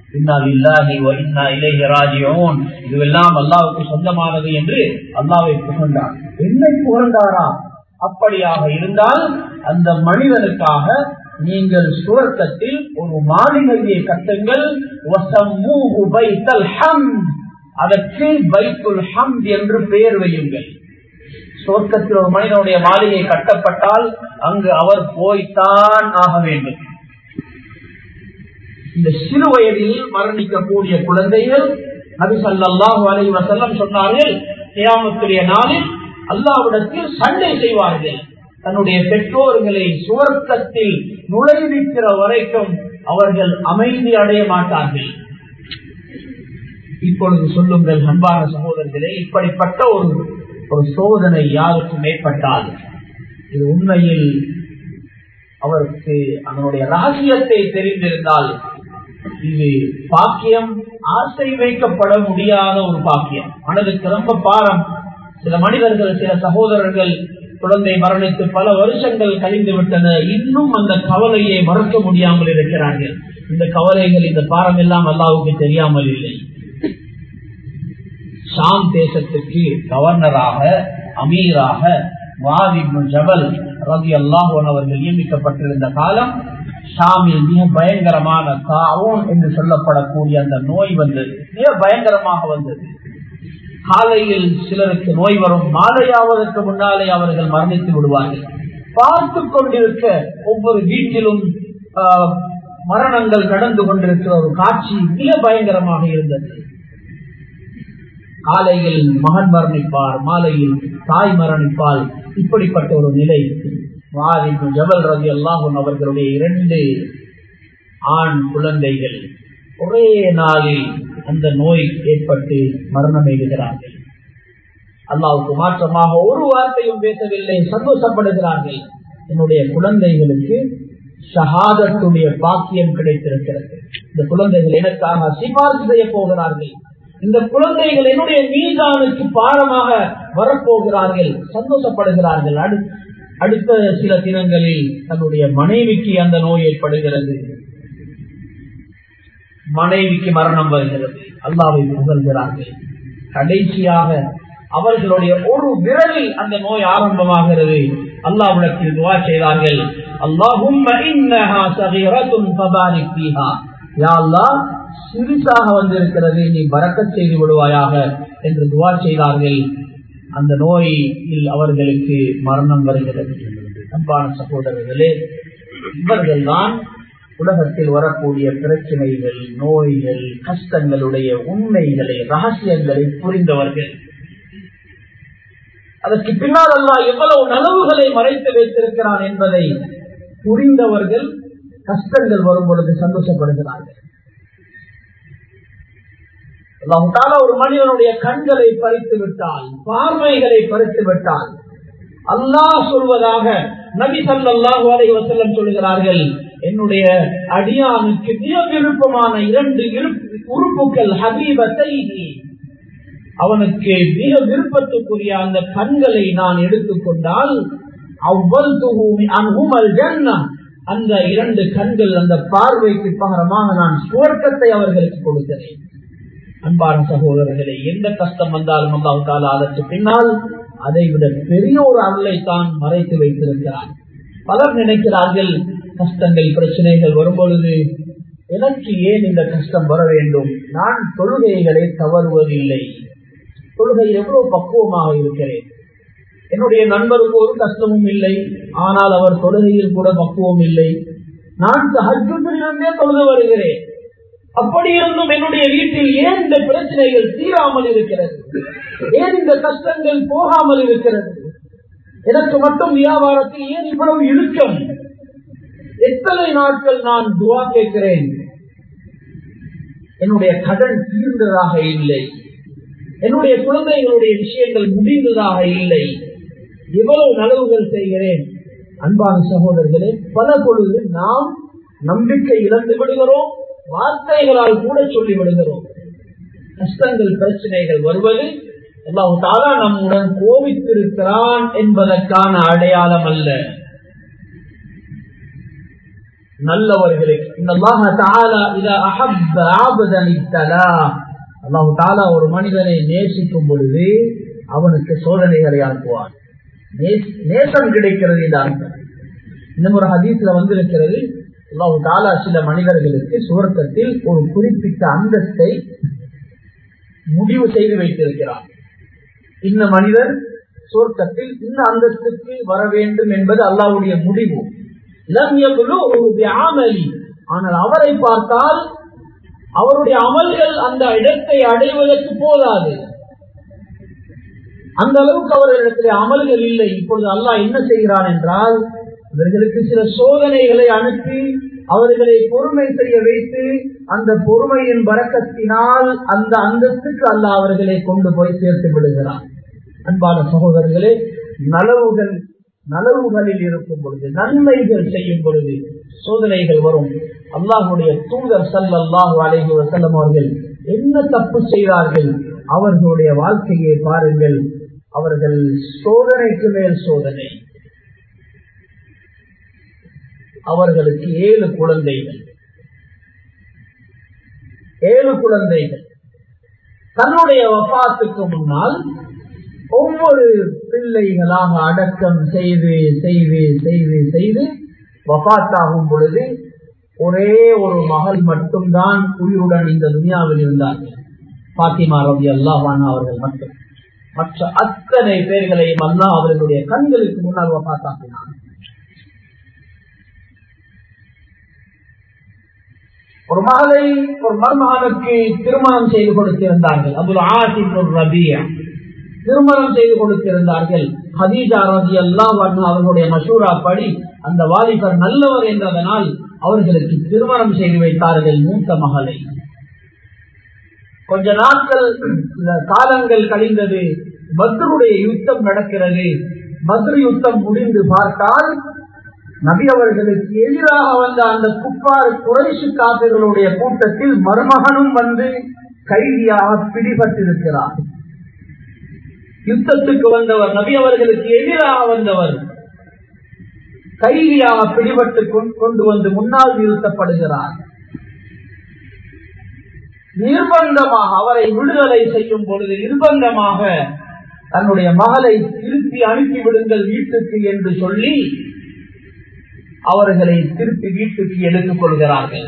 இதுவெல்லாம் அல்லாவுக்கு சொந்தமானது என்று அல்லாவை புகழ்ந்தார் என்னை புகழ்ந்தாரா அப்படியாக இருந்தால் அந்த மனிதனுக்காக நீங்கள் சுவர்க்கத்தில் ஒரு மாளிகையை கட்டுங்கள் அதற்கு பைத்துல் ஹம்த் என்று பெயர் வையுங்கள் சுவர்க்கத்தில் ஒரு மனிதனுடைய மாளிகை கட்டப்பட்டால் அங்கு அவர் போய்த்தான் ஆக வேண்டும் இந்த சிறு வயதில் மரணிக்கக்கூடிய குழந்தைகள் நபி சல்லாஹு அலை வசல்லம் சொன்னார்கள் தியாமத்துடைய நாளில் அல்லாவிடத்தில் சண்டை செய்வார்கள் தன்னுடைய பெற்றோர்களை சுவர்க்கத்தில் நுழைவிக்கிற வரைக்கும் அவர்கள் அமைதி அடைய மாட்டார்கள் இப்பொழுது சொல்லுங்கள் அன்பான சகோதரர்களே இப்படிப்பட்ட ஒரு ஒரு சோதனை யாருக்கும் ஏற்பட்டால் இது உண்மையில் அவருக்கு அதனுடைய ரகசியத்தை தெரிந்திருந்தால் இது பாக்கியம் ஆசை வைக்கப்பட முடியாத ஒரு பாக்கியம் மனதுக்கு ரொம்ப பாரம் சில மனிதர்கள் சில சகோதரர்கள் குழந்தை மரணித்து பல வருஷங்கள் கழிந்து விட்டன இன்னும் அந்த கவலையை மறக்க முடியாமல் இருக்கிறார்கள் இந்த கவலைகள் இந்த பாரம் எல்லாம் அல்லாவுக்கு தெரியாமல் இல்லை ஷாம் தேசத்துக்கு கவர்னராக அமீராக வாதிபு ஜபல் ரவி அல்லாஹன் அவர்கள் நியமிக்கப்பட்டிருந்த காலம் ஷாமில் மிக பயங்கரமான காவோன் என்று சொல்லப்படக்கூடிய அந்த நோய் வந்தது மிக பயங்கரமாக வந்தது காலையில் சிலருக்கு நோய் வரும் மாலையாவதற்கு முன்னாலே அவர்கள் மரணித்து விடுவார்கள் பார்த்து கொண்டிருக்க ஒவ்வொரு வீட்டிலும் மரணங்கள் நடந்து கொண்டிருக்கிற ஒரு காட்சி மிக பயங்கரமாக இருந்தது காலையில் மகன் மரணிப்பார் மாலையில் தாய் மரணிப்பால் இப்படிப்பட்ட ஒரு நிலை ஜபல் ரவி அல்லாஹும் அவர்களுடைய இரண்டு ஆண் குழந்தைகள் ஒரே நாளில் அந்த நோய் ஏற்பட்டு மரணம் எழுகிறார்கள் அல்லாவுக்கு மாற்றமாக ஒரு வார்த்தையும் பேசவில்லை சந்தோஷப்படுகிறார்கள் என்னுடைய குழந்தைகளுக்கு ஷஹாதத்துடைய பாக்கியம் கிடைத்திருக்கிறது இந்த குழந்தைகள் எனக்காக சிபாரிசு செய்ய போகிறார்கள் இந்த குழந்தைகள் என்னுடைய மீதானுக்கு பாரமாக வரப்போகிறார்கள் சந்தோஷப்படுகிறார்கள் அடுத்த சில தினங்களில் தன்னுடைய மனைவிக்கு அந்த நோய் ஏற்படுகிறது மனைவிக்கு மரணம் வருகிறது அல்லாவை புகழ்கிறார்கள் கடைசியாக அவர்களுடைய ஒரு விரலில் அந்த நோய் ஆரம்பமாகிறது அல்லாவிடத்தில் துவா செய்தார்கள் அல்லாஹும் சிறிசாக வந்திருக்கிறது நீ பறக்க செய்து விடுவாயாக என்று துவா செய்தார்கள் அந்த நோயில் அவர்களுக்கு மரணம் வருகிறது அன்பான சகோதரர்களே இவர்கள் தான் உலகத்தில் வரக்கூடிய பிரச்சனைகள் நோய்கள் கஷ்டங்களுடைய உண்மைகளை ரகசியங்களை புரிந்தவர்கள் அதற்கு பின்னால் அல்லா எவ்வளவு நலவுகளை மறைத்து வைத்திருக்கிறான் என்பதை புரிந்தவர்கள் கஷ்டங்கள் வரும் பொழுது சந்தோஷப்படுகிறார்கள் ஒரு மனிதனுடைய கண்களை பறித்து விட்டால் பார்வைகளை பறித்து விட்டால் அல்லாஹ் சொல்வதாக நபி சல்லாஹு அலை வசல்லம் சொல்கிறார்கள் என்னுடைய அடியானுக்கு மிக விருப்பமான இரண்டு உறுப்புகள் ஹபீபத்தை அவனுக்கு மிக விருப்பத்துக்குரிய அந்த கண்களை நான் எடுத்துக்கொண்டால் அவ்வளவு அந்த இரண்டு கண்கள் அந்த பார்வைக்கு பகரமாக நான் சுவர்க்கத்தை அவர்களுக்கு கொடுக்கிறேன் அன்பான சகோதரர்களே எந்த கஷ்டம் வந்தாலும் அல்லாவுக்கால அதற்கு பின்னால் அதை விட பெரிய ஒரு அருளை தான் மறைத்து வைத்திருக்கிறார் பலர் நினைக்கிறார்கள் கஷ்டங்கள் பிரச்சனைகள் வரும்பொழுது எனக்கு ஏன் இந்த கஷ்டம் வர வேண்டும் நான் தொழுகைகளை தவறுவதில்லை தொழுகை எவ்வளவு பக்குவமாக இருக்கிறேன் என்னுடைய நண்பருக்கு ஒரு கஷ்டமும் இல்லை ஆனால் அவர் தொழுகையில் கூட பக்குவம் இல்லை நான் ஹஜ்ஜத்திலிருந்தே தொழுது வருகிறேன் அப்படி இருந்தும் என்னுடைய வீட்டில் ஏன் இந்த பிரச்சனைகள் தீராமல் இருக்கிறது ஏன் இந்த கஷ்டங்கள் போகாமல் இருக்கிறது எனக்கு மட்டும் வியாபாரத்தில் ஏன் இவ்வளவு இழுக்கம் எத்தனை நாட்கள் நான் துவா கேட்கிறேன் என்னுடைய கடன் தீர்ந்ததாக இல்லை என்னுடைய குழந்தைகளுடைய விஷயங்கள் முடிந்ததாக இல்லை எவ்வளவு நலவுகள் செய்கிறேன் அன்பான சகோதரர்களே பல பொழுது நாம் நம்பிக்கை இழந்து விடுகிறோம் வார்த்தைகளால் கூட சொல்லி விடுகிறோம் கஷ்டங்கள் பிரச்சனைகள் வருவது அல்லாஹு தாலா நம்முடன் கோபித்திருக்கிறான் என்பதற்கான அடையாளம் அல்ல நல்லவர்களுக்கு அல்லாஹு தாலா ஒரு மனிதனை நேசிக்கும் பொழுது அவனுக்கு சோதனைகளை அனுப்புவான் நேசம் கிடைக்கிறது இந்த அர்த்தம் இன்னும் ஒரு ஹதீஸ்ல வந்திருக்கிறது அல்லாஹு தாலா சில மனிதர்களுக்கு சுவர்க்கத்தில் ஒரு குறிப்பிட்ட அந்தஸ்தை முடிவு செய்து வைத்திருக்கிறார் இந்த மனிதர் சுவர்க்கத்தில் இந்த அந்தஸ்துக்கு வர வேண்டும் என்பது அல்லாவுடைய முடிவு ஆனால் அவரை பார்த்தால் அவருடைய அமல்கள் அந்த இடத்தை அடைவதற்கு போதாது அந்த அளவுக்கு அவர்களிடத்தில் அமல்கள் இல்லை இப்பொழுது அல்லாஹ் என்ன செய்கிறான் என்றால் இவர்களுக்கு சில சோதனைகளை அனுப்பி அவர்களை பொறுமை செய்ய வைத்து அந்த பொறுமையின் வரக்கத்தினால் அந்த அந்தத்துக்கு அல்ல அவர்களை கொண்டு போய் சேர்த்து விடுகிறார் அன்பான சகோதரர்களே நலவுகள் நலவுகளில் இருக்கும் பொழுது நன்மைகள் செய்யும் பொழுது சோதனைகள் வரும் அல்லாஹுடைய தூதர் சல்லாஹு அலைஹி வசல்லம் அவர்கள் என்ன தப்பு செய்தார்கள் அவர்களுடைய வாழ்க்கையை பாருங்கள் அவர்கள் சோதனைக்கு மேல் சோதனை அவர்களுக்கு ஏழு குழந்தைகள் ஏழு குழந்தைகள் தன்னுடைய வபாத்துக்கு முன்னால் ஒவ்வொரு பிள்ளைகளாக அடக்கம் செய்து செய்து செய்து செய்து வபாத்தாகும் பொழுது ஒரே ஒரு மகள் மட்டும்தான் உயிருடன் இந்த துனியாவில் இருந்தார்கள் பாத்திமா ரவி அல்லாஹான் அவர்கள் மட்டும் மற்ற அத்தனை பேர்களையும் அல்லா அவர்களுடைய கண்களுக்கு முன்னால் வபாத்தாக்கினான் ஒரு மகளை ஒரு மருமகனுக்கு திருமணம் செய்து கொடுத்திருந்தார்கள் அபுல் ஆசிப் ரபியா திருமணம் செய்து கொடுத்திருந்தார்கள் ஹதீஜா ரதி அல்லாஹ் அவர்களுடைய மசூரா படி அந்த வாலிபர் நல்லவர் என்றதனால் அவர்களுக்கு திருமணம் செய்து வைத்தார்கள் மூத்த மகளை கொஞ்ச நாட்கள் காலங்கள் கழிந்தது பத்ருடைய யுத்தம் நடக்கிறது பத்ரு யுத்தம் முடிந்து பார்த்தால் நபி அவர்களுக்கு எதிராக வந்த அந்த குப்பார் குறைசு காப்பிர்களுடைய கூட்டத்தில் மருமகனும் வந்து கைதியாக பிடிபட்டிருக்கிறார் யுத்தத்துக்கு வந்தவர் நபி அவர்களுக்கு எதிராக வந்தவர் கைதியாக பிடிபட்டு கொண்டு வந்து முன்னால் நிறுத்தப்படுகிறார் நிர்பந்தமாக அவரை விடுதலை செய்யும் பொழுது நிர்பந்தமாக தன்னுடைய மகளை திருப்பி அனுப்பிவிடுங்கள் வீட்டுக்கு என்று சொல்லி அவர்களை திருப்பி வீட்டுக்கு எடுத்துக் கொள்கிறார்கள்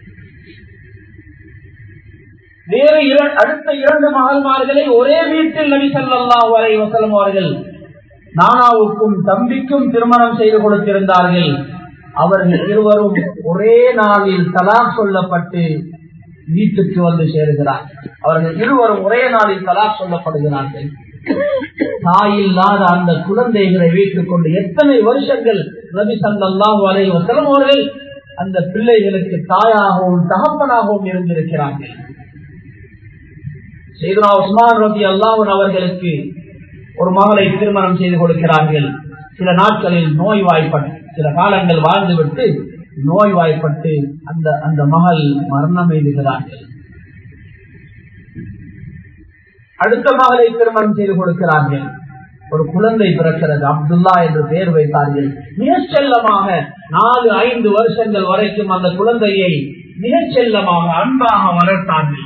வேறு அடுத்த இரண்டு மகள்மார்களை ஒரே வீட்டில் நபி சல்லா வரை வசலம் அவர்கள் நானாவுக்கும் தம்பிக்கும் திருமணம் செய்து கொடுத்திருந்தார்கள் அவர்கள் இருவரும் ஒரே நாளில் தலாக் சொல்லப்பட்டு வீட்டுக்கு வந்து சேருகிறார் அவர்கள் இருவரும் ஒரே நாளில் தலாக் சொல்லப்படுகிறார்கள் தாயில்லாத அந்த குழந்தைகளை வைத்துக் கொண்டு எத்தனை வருஷங்கள் ரவி சல்லாஹு அலை வசலம் அவர்கள் அந்த பிள்ளைகளுக்கு தாயாகவும் தகப்பனாகவும் இருந்திருக்கிறார்கள் செய்துனா உஸ்மான் ரபி அல்லாஹன் அவர்களுக்கு ஒரு மகளை திருமணம் செய்து கொடுக்கிறார்கள் சில நாட்களில் நோய் வாய்ப்பட்டு சில காலங்கள் வாழ்ந்துவிட்டு நோய் வாய்ப்பட்டு அந்த அந்த மகள் மரணம் எழுதுகிறார்கள் அடுத்த மகளை திருமணம் செய்து கொடுக்கிறார்கள் ஒரு குழந்தை பிறக்கிறது அப்துல்லா என்று பெயர் வைத்தார்கள் மிகச் செல்லமாக நாலு ஐந்து வருஷங்கள் வரைக்கும் அந்த குழந்தையை மிகச் செல்லமாக அன்பாக வளர்த்தார்கள்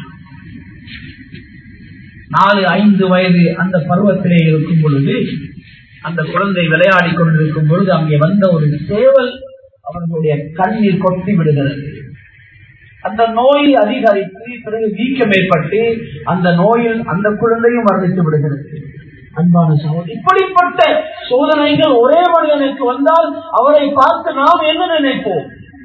நாலு ஐந்து வயது அந்த பருவத்திலே இருக்கும் பொழுது அந்த குழந்தை விளையாடி கொண்டிருக்கும் பொழுது அங்கே வந்த ஒரு சேவல் அவர்களுடைய கண்ணில் கொட்டி விடுகிறது அந்த நோய் அதிகரித்து பிறகு வீக்கம் ஏற்பட்டு அந்த நோயில் அந்த குழந்தையும் மரணித்து விடுகிறது அன்பான சகோதரி இப்படிப்பட்ட சோதனைகள் ஒரே மனிதனுக்கு வந்தால் அவரை பார்த்து நாம் என்ன நினைப்போம்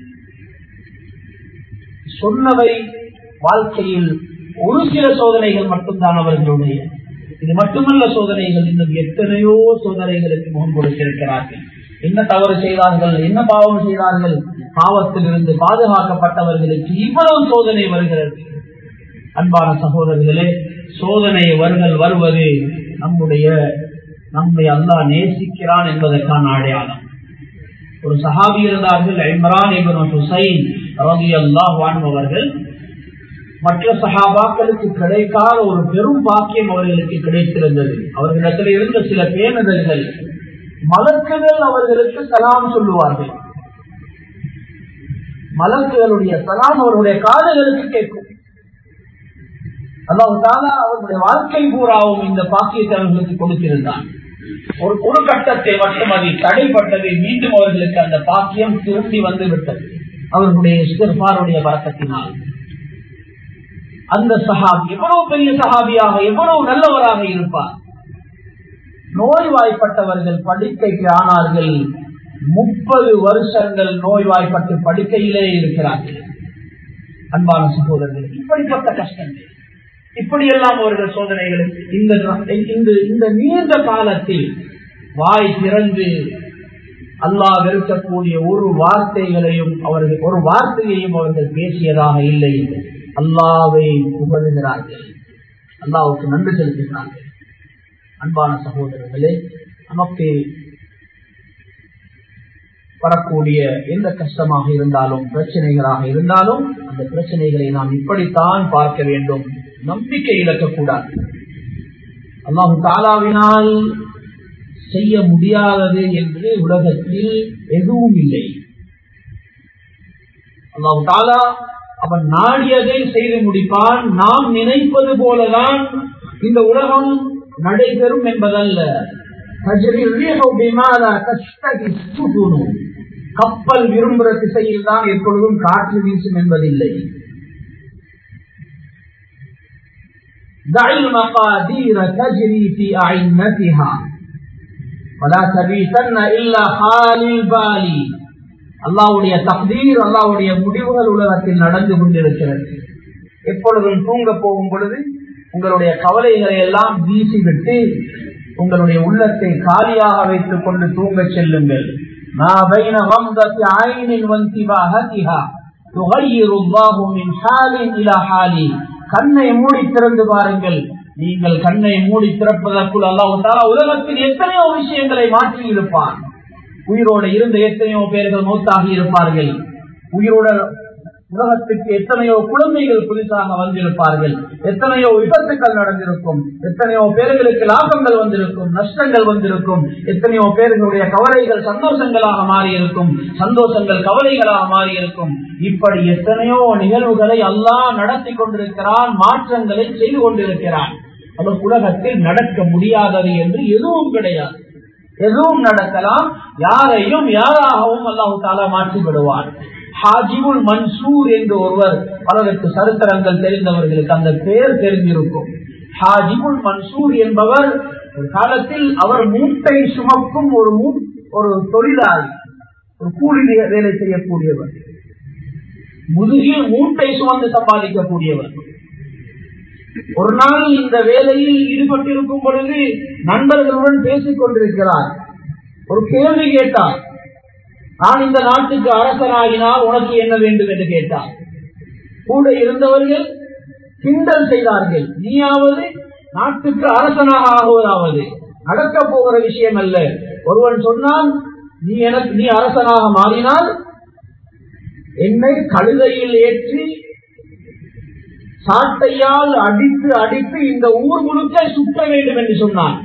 சொன்னவை வாழ்க்கையில் ஒரு சில சோதனைகள் மட்டும்தான் அவர்களுடைய இது மட்டுமல்ல சோதனைகள் இன்னும் எத்தனையோ சோதனைகளுக்கு முகம் கொடுத்திருக்கிறார்கள் என்ன தவறு செய்தார்கள் என்ன பாவம் செய்தார்கள் பாவத்தில் இருந்து பாதுகாக்கப்பட்டவர்களுக்கு இவ்வளவு சோதனை வருகிறது அன்பான சகோதரர்களே சோதனை வருதல் வருவது நம்முடைய நம்மை அல்லா நேசிக்கிறான் என்பதற்கான அடையாளம் ஒரு சஹாபி இருந்தார்கள் இம்ரான் இபின் ஹுசைன் ரவி அல்லாஹ் வாழ்பவர்கள் மற்ற சஹாபாக்களுக்கு கிடைக்காத ஒரு பெரும் பாக்கியம் அவர்களுக்கு கிடைத்திருந்தது அவர்களிடத்தில் இருந்த சில பேணுதல்கள் மலக்குகள் அவர்களுக்கு சலாம் சொல்லுவார்கள் மலக்குகளுடைய சலாம் அவர்களுடைய காதுகளுக்கு கேட்கும் அல்லாஹால அவர்களுடைய வாழ்க்கை பூராவும் இந்த பாக்கியத்தை அவர்களுக்கு கொடுத்திருந்தான் ஒரு ஒரு கட்டத்தை மட்டும் அது தடைப்பட்டது மீண்டும் அவர்களுக்கு அந்த பாக்கியம் திரும்பி வந்து விட்டது அவர்களுடைய சிறுபாருடைய வழக்கத்தினால் அந்த சஹாபி எவ்வளவு பெரிய சஹாபியாக எவ்வளவு நல்லவராக இருப்பார் நோய்வாய்ப்பட்டவர்கள் படுக்கைக்கு ஆனார்கள் முப்பது வருஷங்கள் நோய்வாய்ப்பட்டு படுக்கையிலே இருக்கிறார்கள் அன்பான சகோதரர்கள் இப்படிப்பட்ட கஷ்டங்கள் இப்படியெல்லாம் அவர்கள் சோதனைகள் இந்த இந்த நீண்ட காலத்தில் வாய் திறந்து அல்லாஹ் வெறுக்கக்கூடிய ஒரு வார்த்தைகளையும் அவர்கள் ஒரு வார்த்தையையும் அவர்கள் பேசியதாக இல்லை அல்லாவை புகழுகிறார்கள் அல்லாவுக்கு நன்றி செலுத்துகிறார்கள் அன்பான சகோதரர்களே நமக்கு வரக்கூடிய எந்த கஷ்டமாக இருந்தாலும் பிரச்சனைகளாக இருந்தாலும் அந்த பிரச்சனைகளை நாம் இப்படித்தான் பார்க்க வேண்டும் நம்பிக்கை இழக்கக்கூடாது அல்லாஹு தாலாவினால் செய்ய முடியாதது என்று உலகத்தில் எதுவும் இல்லை அல்லாஹு தாலா அவன் நாடியதை செய்து முடிப்பான் நாம் நினைப்பது போலதான் இந்த உலகம் நடைபெறும் என்பதல்ல கப்பல் விரும்புகிற திசையில் தான் எப்பொழுதும் காற்று வீசும் என்பதில்லை دع المقادير تجري في أعنتها ولا تبيتن إلا خالي البالي அல்லாவுடைய தக்தீர் அல்லாவுடைய முடிவுகள் உலகத்தில் நடந்து கொண்டிருக்கிறது எப்பொழுதும் தூங்க போகும் பொழுது உங்களுடைய கவலைகளை எல்லாம் வீசிவிட்டு உங்களுடைய உள்ளத்தை காலியாக வைத்துக் கொண்டு தூங்க செல்லுங்கள் கண்ணை மூடி திறந்து பாருங்கள் நீங்கள் கண்ணை மூடி திறப்பதற்குள் அல்லாஹால உலகத்தில் எத்தனையோ விஷயங்களை மாற்றி இருப்பான் உயிரோடு இருந்த எத்தனையோ பேர்கள் மூத்தாகி இருப்பார்கள் உயிரோட உலகத்துக்கு எத்தனையோ குழந்தைகள் புதுசாக வந்திருப்பார்கள் எத்தனையோ விபத்துக்கள் நடந்திருக்கும் எத்தனையோ பேர்களுக்கு லாபங்கள் வந்திருக்கும் நஷ்டங்கள் வந்திருக்கும் எத்தனையோ பேர்களுடைய கவலைகள் சந்தோஷங்களாக மாறியிருக்கும் சந்தோஷங்கள் கவலைகளாக மாறியிருக்கும் இப்படி எத்தனையோ நிகழ்வுகளை அல்லாஹ் நடத்தி கொண்டிருக்கிறான் மாற்றங்களை செய்து கொண்டிருக்கிறான் அது உலகத்தில் நடக்க முடியாதது என்று எதுவும் கிடையாது எதுவும் நடக்கலாம் யாரையும் யாராகவும் அல்லாஹு தாலா மாற்றி விடுவார் ஹாஜிபுல் மன்சூர் என்று ஒருவர் பலருக்கு சரித்திரங்கள் தெரிந்தவர்களுக்கு அந்த பெயர் தெரிஞ்சிருக்கும் ஹாஜிபுல் மன்சூர் என்பவர் ஒரு காலத்தில் அவர் மூட்டை சுமக்கும் ஒரு ஒரு தொழிலாளி ஒரு கூலி வேலை செய்யக்கூடியவர் முதுகில் மூட்டை சுமந்து சம்பாதிக்கக்கூடியவர் ஒரு நாள் இந்த வேலையில் ஈடுபட்டிருக்கும் பொழுது நண்பர்களுடன் பேசிக் கொண்டிருக்கிறார் ஒரு கேள்வி கேட்டார் நான் இந்த நாட்டுக்கு அரசனாகினால் உனக்கு என்ன வேண்டும் என்று கேட்டார் கூட இருந்தவர்கள் கிண்டல் செய்தார்கள் நீயாவது நாட்டுக்கு அரசனாக ஆகுவதாவது நடக்க போகிற விஷயம் அல்ல ஒருவன் சொன்னான் நீ எனக்கு நீ அரசனாக மாறினால் என்னை கழுதையில் ஏற்றி சாட்டையால் அடித்து அடித்து இந்த ஊர் முழுக்க சுற்ற வேண்டும் என்று சொன்னான்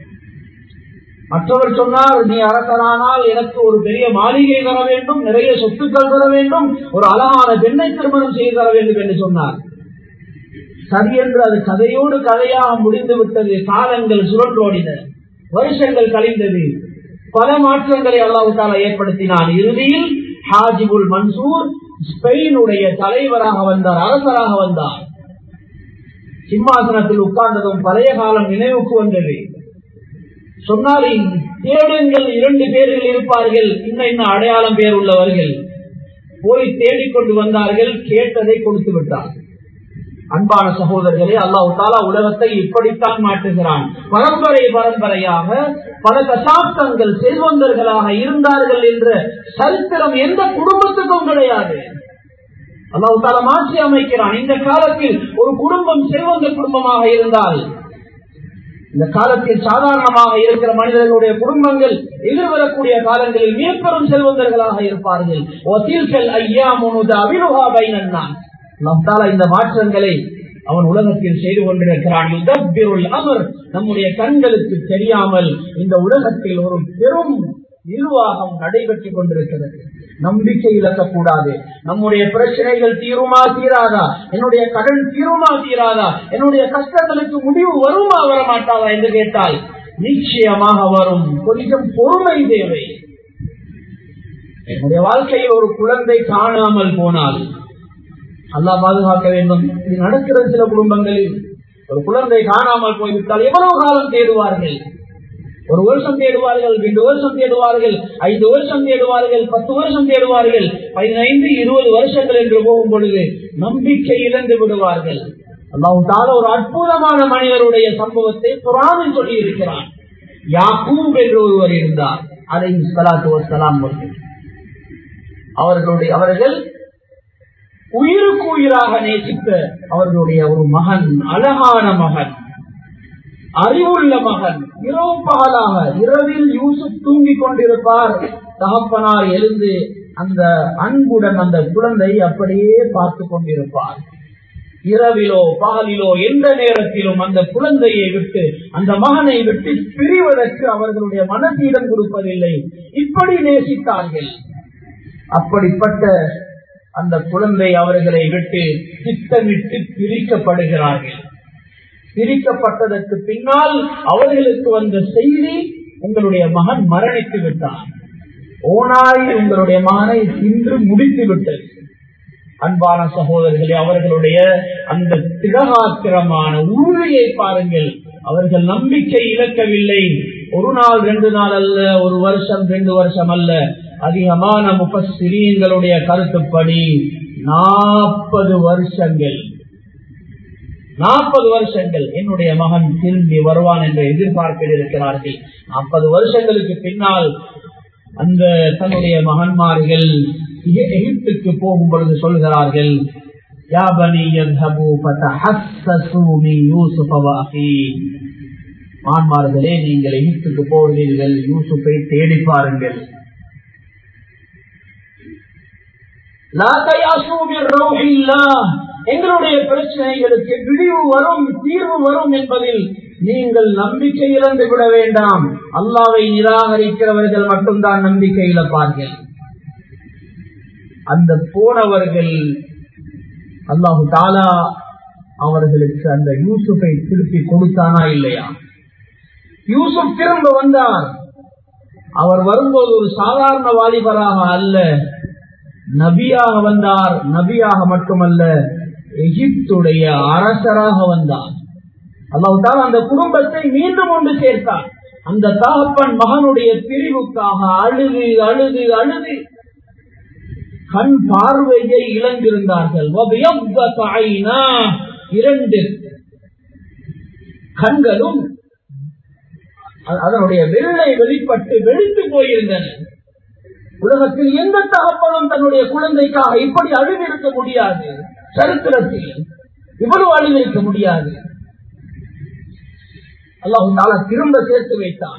மற்றவர் சொன்னார் நீ அரசனானால் எனக்கு ஒரு பெரிய மாளிகை தர வேண்டும் நிறைய சொத்துக்கள் தர வேண்டும் ஒரு அழகான பெண்ணை திருமணம் செய்து தர வேண்டும் என்று சொன்னார் சரி என்று அது கதையோடு கதையாக முடிந்து விட்டது காலங்கள் சுழன்றோடின வருஷங்கள் கழிந்தது பல மாற்றங்களை அல்லாவுத்தால ஏற்படுத்தினான் இறுதியில் ஹாஜிபுல் மன்சூர் ஸ்பெயினுடைய தலைவராக வந்தார் அரசராக வந்தார் சிம்மாசனத்தில் உட்கார்ந்ததும் பழைய காலம் நினைவுக்கு வந்தது சொன்னால் தேடுங்கள் இரண்டு பேர்கள் இருப்பார்கள் இன்ன இன்ன அடையாளம் பேர் உள்ளவர்கள் போய் தேடிக்கொண்டு வந்தார்கள் கேட்டதை கொடுத்து விட்டார் அன்பான சகோதரர்களே அல்லாஹு தாலா உலகத்தை இப்படித்தான் மாற்றுகிறான் பரம்பரை பரம்பரையாக பல தசாப்தங்கள் செல்வந்தர்களாக இருந்தார்கள் என்ற சரித்திரம் எந்த குடும்பத்துக்கும் கிடையாது அல்லாஹு தாலா மாற்றி அமைக்கிறான் இந்த காலத்தில் ஒரு குடும்பம் செல்வந்த குடும்பமாக இருந்தால் இந்த காலத்தில் சாதாரணமாக இருக்கிற மனிதர்களுடைய குடும்பங்கள் எதிர்வரக்கூடிய காலங்களில் மிகப்பெரும் செல்வந்தர்களாக இருப்பார்கள் ஐயா முனுத அபினுகா பைனன்னான் இந்த மாற்றங்களை அவன் உலகத்தில் செய்து கொண்டிருக்கிறான் அமர் நம்முடைய கண்களுக்கு தெரியாமல் இந்த உலகத்தில் ஒரு பெரும் நிர்வாகம் நடைபெற்றுக் கொண்டிருக்கிறது நம்பிக்கை இழக்கக்கூடாது நம்முடைய பிரச்சனைகள் தீருமா தீராதா என்னுடைய கடன் தீருமா தீராதா என்னுடைய கஷ்டங்களுக்கு முடிவு வருமா வர மாட்டாதா என்று கேட்டால் நிச்சயமாக வரும் கொஞ்சம் பொறுமை தேவை என்னுடைய வாழ்க்கையில் ஒரு குழந்தை காணாமல் போனால் அல்லா பாதுகாக்க வேண்டும் இது நடக்கிறது சில குடும்பங்களில் ஒரு குழந்தை காணாமல் போய்விட்டால் எவ்வளவு காலம் தேடுவார்கள் ஒரு வருஷம் தேடுவார்கள் ரெண்டு வருஷம் தேடுவார்கள் ஐந்து வருஷம் தேடுவார்கள் பத்து வருஷம் தேடுவார்கள் பதினைந்து இருபது வருஷங்கள் என்று போகும் பொழுது நம்பிக்கை இழந்து விடுவார்கள் அல்லாவுதால ஒரு அற்புதமான மனிதருடைய சம்பவத்தை குரானில் சொல்லி இருக்கிறான் யாக்கூப் என்று ஒருவர் இருந்தார் அதை சலாத்து வசலாம் அவர்களுடைய அவர்கள் உயிருக்கு உயிராக நேசித்த அவர்களுடைய ஒரு மகன் அழகான மகன் அறிவுள்ள மகன் இரவு பகலாக இரவில் யூசுப் தூங்கிக் கொண்டிருப்பார் தகப்பனார் எழுந்து அந்த அன்புடன் அந்த குழந்தை அப்படியே பார்த்து கொண்டிருப்பார் இரவிலோ பகலிலோ எந்த நேரத்திலும் அந்த குழந்தையை விட்டு அந்த மகனை விட்டு பிரிவதற்கு அவர்களுடைய மனசீடம் கொடுப்பதில்லை இப்படி நேசித்தார்கள் அப்படிப்பட்ட அந்த குழந்தை அவர்களை விட்டு திட்டமிட்டு பிரிக்கப்படுகிறார்கள் பிரிக்கப்பட்டதற்கு பின்னால் அவர்களுக்கு வந்த செய்தி உங்களுடைய மகன் மரணித்து விட்டான் ஓனாய் உங்களுடைய மகனை தின்று முடித்து விட்டது அன்பான சகோதரர்களே அவர்களுடைய அந்த திடகாத்திரமான உறுதியை பாருங்கள் அவர்கள் நம்பிக்கை இழக்கவில்லை ஒரு நாள் ரெண்டு நாள் அல்ல ஒரு வருஷம் ரெண்டு வருஷம் அல்ல அதிகமான முப்பசிரியங்களுடைய கருத்துப்படி நாற்பது வருஷங்கள் நாற்பது வருஷங்கள் என்னுடைய மகன் திரும்பி வருவான் என்று எதிர்பார்ப்பில் இருக்கிறார்கள் நாற்பது வருஷங்களுக்கு பின்னால் அந்த தன்னுடைய மகன்மார்கள் எகிப்துக்கு போகும் பொழுது சொல்கிறார்கள் மான்மார்களே நீங்கள் எகிப்துக்கு போகிறீர்கள் யூசுப்பை தேடி பாருங்கள் எங்களுடைய பிரச்சனைகளுக்கு விடிவு வரும் தீர்வு வரும் என்பதில் நீங்கள் நம்பிக்கை இழந்து விட வேண்டாம் அல்லாவை நிராகரிக்கிறவர்கள் மட்டும்தான் நம்பிக்கை இழப்பார்கள் அந்த போனவர்கள் அல்லாஹு தாலா அவர்களுக்கு அந்த யூசுஃபை திருப்பி கொடுத்தானா இல்லையா யூசுப் திரும்ப வந்தார் அவர் வரும்போது ஒரு சாதாரண வாலிபராக அல்ல நபியாக வந்தார் நபியாக மட்டுமல்ல எகிப்துடைய அரசராக வந்தார் அல்லாஹால அந்த குடும்பத்தை மீண்டும் ஒன்று சேர்த்தார் அந்த தகப்பன் மகனுடைய பிரிவுக்காக அழுது அழுது அழுது கண் பார்வையை இழந்திருந்தார்கள் இரண்டு கண்களும் அதனுடைய வெள்ளை வெளிப்பட்டு வெடித்து போயிருந்தன உலகத்தில் எந்த தகப்பனும் தன்னுடைய குழந்தைக்காக இப்படி அழுதிருக்க முடியாது சரித்திரத்தில் இவ்வளவு அழுதிருக்க முடியாது அல்லாஹு திரும்ப சேர்த்து வைத்தான்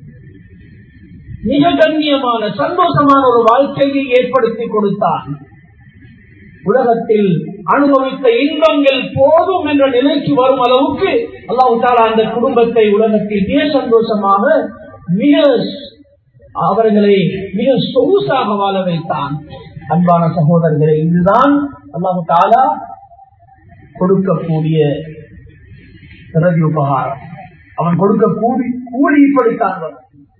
மிக கண்ணியமான சந்தோஷமான ஒரு வாழ்க்கையை ஏற்படுத்தி கொடுத்தான் உலகத்தில் அனுபவித்த இன்பங்கள் போதும் என்ற நிலைக்கு வரும் அளவுக்கு அல்லாஹு தாலா அந்த குடும்பத்தை உலகத்தில் மிக சந்தோஷமாக மிக அவர்களை மிக சொகுசாக வாழ வைத்தான் அன்பான சகோதரர்களை இதுதான் அல்லாஹு தாலா கொடுக்கக்கூடிய பிரதி உபகாரம் அவன் கொடுக்க கூடி கூலி இப்படித்தான் வரும்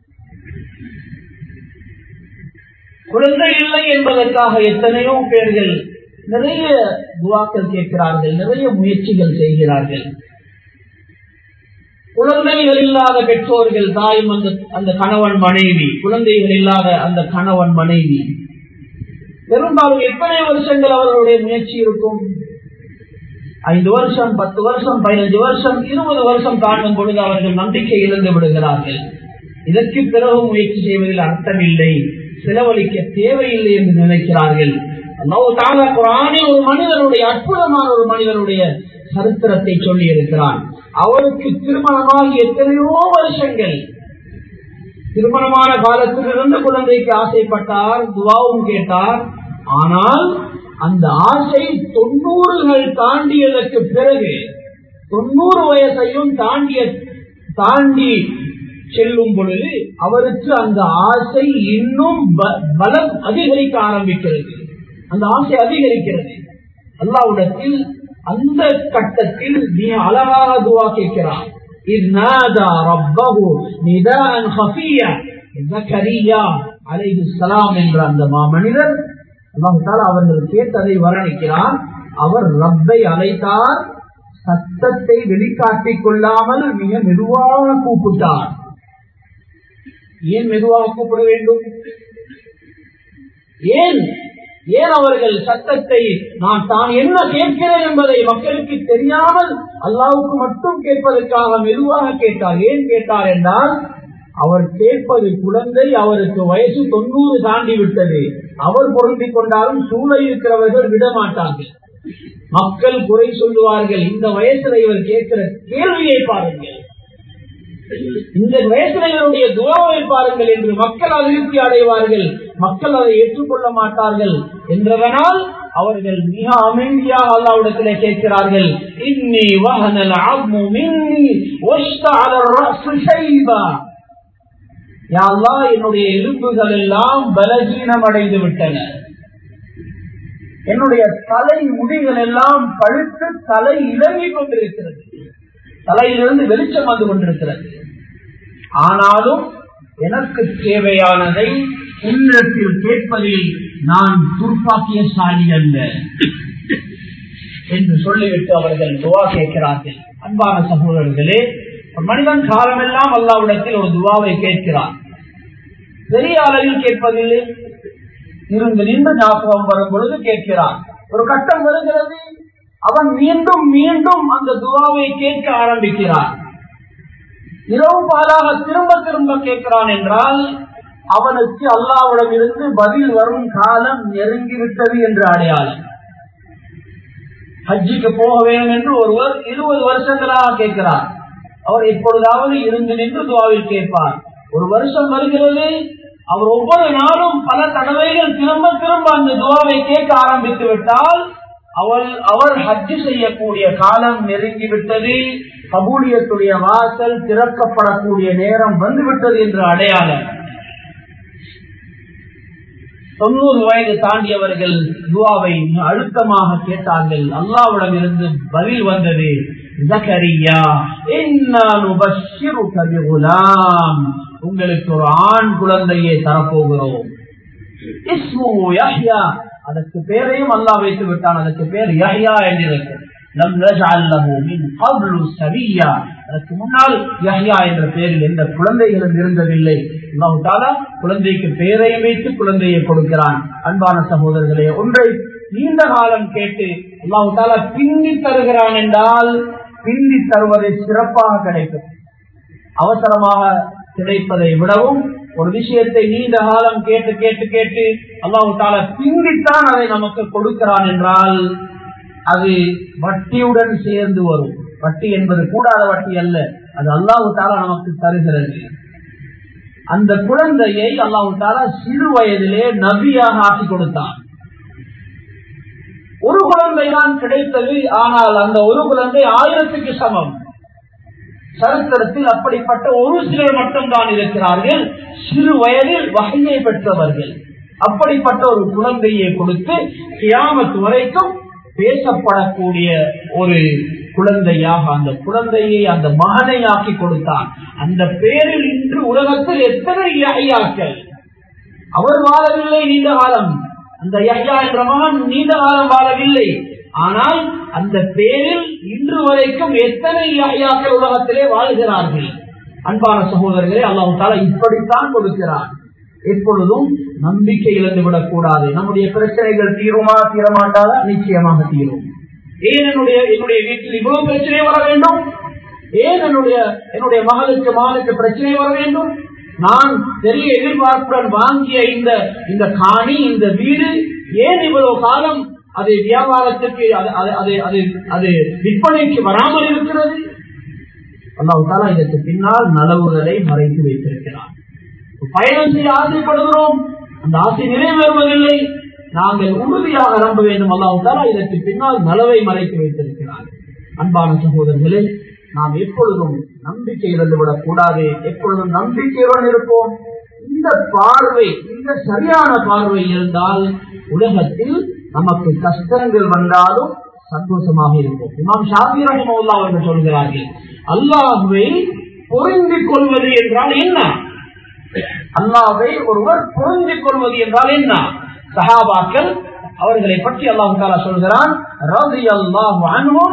குழந்தை இல்லை என்பதற்காக எத்தனையோ பேர்கள் நிறைய துவாக்கள் கேட்கிறார்கள் நிறைய முயற்சிகள் செய்கிறார்கள் குழந்தைகள் இல்லாத பெற்றோர்கள் தாயும் அந்த அந்த கணவன் மனைவி குழந்தைகள் இல்லாத அந்த கணவன் மனைவி பெரும்பாலும் எத்தனை வருஷங்கள் அவர்களுடைய முயற்சி இருக்கும் ஐந்து வருஷம் பத்து வருஷம் பதினஞ்சு வருஷம் இருபது வருஷம் தாண்டும் பொழுது அவர்கள் நம்பிக்கை இழந்து விடுகிறார்கள் இதற்கு பிறகு முயற்சி செய்வதில் அர்த்தமில்லை செலவழிக்க தேவையில்லை என்று நினைக்கிறார்கள் குரானே ஒரு மனிதனுடைய அற்புதமான ஒரு மனிதனுடைய சரித்திரத்தை சொல்லி இருக்கிறான் அவருக்கு திருமணமாகி எத்தனையோ வருஷங்கள் திருமணமான காலத்திலிருந்து குழந்தைக்கு ஆசைப்பட்டார் துவாவும் கேட்டார் ஆனால் அந்த ஆசை தொண்ணூறுகள் தாண்டியதற்கு பிறகு தொண்ணூறு வயசையும் தாண்டிய தாண்டி செல்லும் பொழுது அவருக்கு அந்த ஆசை இன்னும் பலம் அதிகரிக்க ஆரம்பிக்கிறது அந்த ஆசை அதிகரிக்கிறது அல்லாவிடத்தில் அந்த கட்டத்தில் நீ அழகாக துவா கேட்கிறான் என்ற அந்த மாமனிதர் அவர்கள் கேட்டதை வர்ணிக்கிறார் அவர் ரப்பை அழைத்தார் சத்தத்தை வெளிக்காட்டிக் கொள்ளாமல் மிக மெதுவாக கூப்பிட்டார் ஏன் மெதுவாக கூப்பிட வேண்டும் ஏன் ஏன் அவர்கள் சத்தத்தை நான் தான் என்ன கேட்கிறேன் என்பதை மக்களுக்கு தெரியாமல் அல்லாவுக்கு மட்டும் கேட்பதற்காக மெதுவாக கேட்டார் ஏன் கேட்டார் என்றால் அவர் கேட்பது குழந்தை அவருக்கு வயசு தொண்ணூறு தாண்டி விட்டது அவர் பொருந்திக் கொண்டாலும் சூழ இருக்கிறவர்கள் விட மாட்டார்கள் மக்கள் குறை சொல்லுவார்கள் இந்த வயசுல இவர் கேட்கிற கேள்வியை பாருங்கள் இந்த வயசுல இவருடைய துவாவை பாருங்கள் என்று மக்கள் அதிருப்தி அடைவார்கள் மக்கள் அதை ஏற்றுக்கொள்ள மாட்டார்கள் என்றதனால் அவர்கள் மிக அமைதியாக அல்லாவிடத்திலே கேட்கிறார்கள் இன்னி வஹனல் அம்மு மின்னி வஷ்தஅல الرأس شيبا யா அல்லாஹ் என்னுடைய எலும்புகள் எல்லாம் பலகீனம் அடைந்து விட்டன என்னுடைய தலை முடிகள் எல்லாம் பழுத்து தலை இலங்கிக் கொண்டிருக்கிறது தலையிலிருந்து வெளிச்சம் வந்து கொண்டிருக்கிறது ஆனாலும் எனக்கு தேவையானதை உன்னிடத்தில் கேட்பதில் நான் துர்ப்பாக்கியசாலி அல்ல என்று சொல்லிவிட்டு அவர்கள் துவா கேட்கிறார்கள் அன்பான சகோதரர்களே ஒரு மனிதன் காலமெல்லாம் அல்லாவிடத்தில் ஒரு துவாவை கேட்கிறான் பெரிய அளவில் கேட்பதில்லை இருந்து நின்று ஞாபகம் வரும் பொழுது கேட்கிறான் ஒரு கட்டம் வருகிறது அவன் மீண்டும் மீண்டும் அந்த துவாவை கேட்க ஆரம்பிக்கிறான் இரவு பாலாக திரும்ப திரும்ப கேட்கிறான் என்றால் அவனுக்கு அல்லாவிடம் இருந்து பதில் வரும் காலம் நெருங்கிவிட்டது என்று அடையாளம் ஹஜ்ஜிக்கு போக வேண்டும் என்று ஒருவர் இருபது வருஷங்களாக கேட்கிறார் அவர் எப்பொழுதாவது இருந்து நின்று துவாவில் கேட்பார் ஒரு வருஷம் வருகிறது அவர் ஒவ்வொரு நாளும் பல தடவைகள் திரும்ப திரும்ப அந்த துவாவை கேட்க ஆரம்பித்து விட்டால் அவள் அவர் ஹஜ்ஜு செய்யக்கூடிய காலம் நெருங்கிவிட்டது கபூலியத்துடைய வாசல் திறக்கப்படக்கூடிய நேரம் வந்துவிட்டது என்று அடையாளம் தொண்ணூறு வயது தாண்டியவர்கள் துவாவை அழுத்தமாக கேட்டார்கள் அல்லாவிடம் இருந்து பதில் வந்தது ஜக்கரியா உங்களுக்கு ஒரு ஆண் குழந்தையை தரப்போகிறோம் அதற்கு பேரையும் அல்லா வைத்து விட்டான் அதற்கு பேர் யஹ்யா என்று அதற்கு முன்னால் யஹ்யா என்ற பெயரில் எந்த குழந்தைகளும் இருந்ததில்லை குழந்தைக்கு பெயரையும் வைத்து குழந்தையை கொடுக்கிறான் அன்பான சகோதரர்களே ஒன்றை நீண்ட காலம் கேட்டு அல்லாஹு தாலா பிந்தி தருகிறான் என்றால் பிந்தி தருவதை சிறப்பாக கிடைக்கும் அவசரமாக கிடைப்பதை விடவும் ஒரு விஷயத்தை நீண்ட காலம் கேட்டு கேட்டு கேட்டு அல்லாஹு தாலா பிந்தித்தான் அதை நமக்கு கொடுக்கிறான் என்றால் அது வட்டியுடன் சேர்ந்து வரும் வட்டி என்பது கூடாத வட்டி அல்ல அது அல்லாஹு தாலா நமக்கு தருகிறது அந்த குழந்தையை அல்லாஹு தாலா சிறு வயதிலே நபியாக ஆக்கி கொடுத்தான் ஒரு குழந்தை தான் கிடைத்தது ஆனால் அந்த ஒரு குழந்தை ஆயிரத்துக்கு சமம் சரித்திரத்தில் அப்படிப்பட்ட ஒரு சிலர் மட்டும்தான் இருக்கிறார்கள் சிறு வயதில் வகையை பெற்றவர்கள் அப்படிப்பட்ட ஒரு குழந்தையை கொடுத்து கியாமத்து வரைக்கும் பேசப்படக்கூடிய ஒரு குழந்தையாக அந்த குழந்தையை அந்த மகனை ஆக்கி கொடுத்தான் அந்த பேரில் இன்று உலகத்தில் எத்தனை ஐயாக்கள் அவர் வாழவில்லை நீண்ட காலம் அந்த யஹ்யா என்ற மகன் நீண்ட காலம் வாழவில்லை ஆனால் அந்த பேரில் இன்று வரைக்கும் எத்தனை யஹ்யாக்கள் உலகத்திலே வாழ்கிறார்கள் அன்பான சகோதரர்களே அல்லாஹு தாலா இப்படித்தான் கொடுக்கிறார் எப்பொழுதும் நம்பிக்கை இழந்து விடக் கூடாது நம்முடைய பிரச்சனைகள் தீருமா தீரமாட்டாதா நிச்சயமாக தீரும் ஏன் என்னுடைய என்னுடைய வீட்டில் இவ்வளவு பிரச்சனை வர வேண்டும் ஏன் என்னுடைய என்னுடைய மகளுக்கு மகளுக்கு பிரச்சனை வர வேண்டும் நான் பெரிய எதிர்பார்ப்புடன் வாங்கிய இந்த இந்த காணி இந்த வீடு ஏன் இவ்வளவு காலம் அது வியாபாரத்துக்கு அது அது அது அது அது விற்பனைக்கு வராமல் இருக்கிறது அல்லாஹாலா இதற்கு பின்னால் நலவுகளை மறைத்து வைத்திருக்கிறார் பயணம் செய்ய ஆசைப்படுகிறோம் அந்த ஆசை நிறைவேறுவதில்லை நாங்கள் உறுதியாக நம்ப வேண்டும் அல்லாஹாலா இதற்கு பின்னால் நலவை மறைத்து வைத்திருக்கிறார் அன்பான சகோதரர்களே நாம் எப்பொழுதும் நம்பிக்கை இழந்துவிடக் கூடாது எப்பொழுதும் நம்பிக்கையுடன் இருப்போம் இந்த பார்வை இந்த சரியான பார்வை இருந்தால் உலகத்தில் நமக்கு கஷ்டங்கள் வந்தாலும் சந்தோஷமாக இருக்கும் இமாம் ஷாபி ரஹமுல்லா அவர்கள் சொல்கிறார்கள் அல்லாஹுவை பொருந்திக் கொள்வது என்றால் என்ன அல்லாவை ஒருவர் பொருந்திக் கொள்வது என்றால் என்ன சஹாபாக்கள் அவர்களை பற்றி அல்லாஹு தாலா சொல்கிறான் ரவி அல்லாஹ்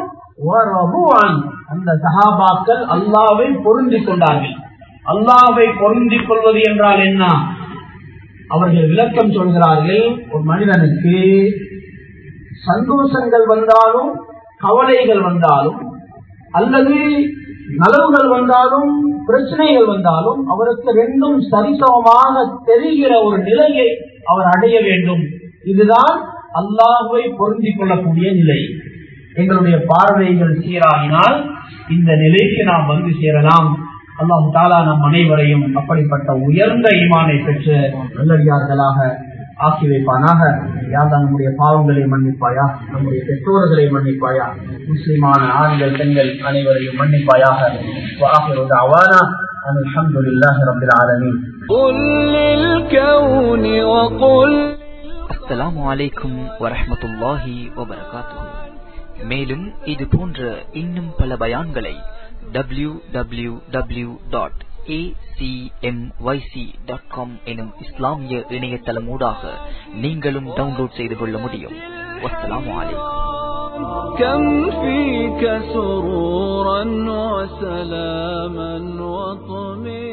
அந்த சஹாபாக்கள் அல்லாவை பொருந்திக் கொண்டார்கள் அல்லாவை பொருந்திக் கொள்வது என்றால் என்ன அவர்கள் விளக்கம் சொல்கிறார்கள் ஒரு மனிதனுக்கு சந்தோஷங்கள் வந்தாலும் கவலைகள் வந்தாலும் அல்லது நலவுகள் வந்தாலும் பிரச்சனைகள் வந்தாலும் அவருக்கு ரெண்டும் சரிசமமாக தெரிகிற ஒரு நிலையை அவர் அடைய வேண்டும் இதுதான் அல்லாஹுவை பொருந்திக் கொள்ளக்கூடிய நிலை எங்களுடைய பார்வைகள் சீராகினால் இந்த நிலைக்கு நாம் வந்து சேரலாம் அல்லாஹு தாலா நம் அனைவரையும் அப்படிப்பட்ட உயர்ந்த ஈமானை பெற்ற நல்லடியார்களாக ஆக்கி வைப்பானாக யாதான் நம்முடைய பாவங்களை மன்னிப்பாயா நம்முடைய பெற்றோர்களை மன்னிப்பாயா முஸ்லிமான ஆண்கள் பெண்கள் அனைவரையும் மன்னிப்பாயாக அவானா الحمد لله رب العالمين قل للكون وقل அஸ்ஸலாமு அலைக்கும் வரஹ்மத்துல்லாஹி வபரகாத்துஹு மேலும் இது போன்ற இன்னும் பல பயான்களை W W W dot acmyc.com எனும் இஸ்லாமிய இணையதளமூடாக நீங்களும் டவுன்லோட் செய்து கொள்ள முடியும் வஸ்ஸலாமு அலைக்கும் كم فيك سرورا وسلاما وطمئنا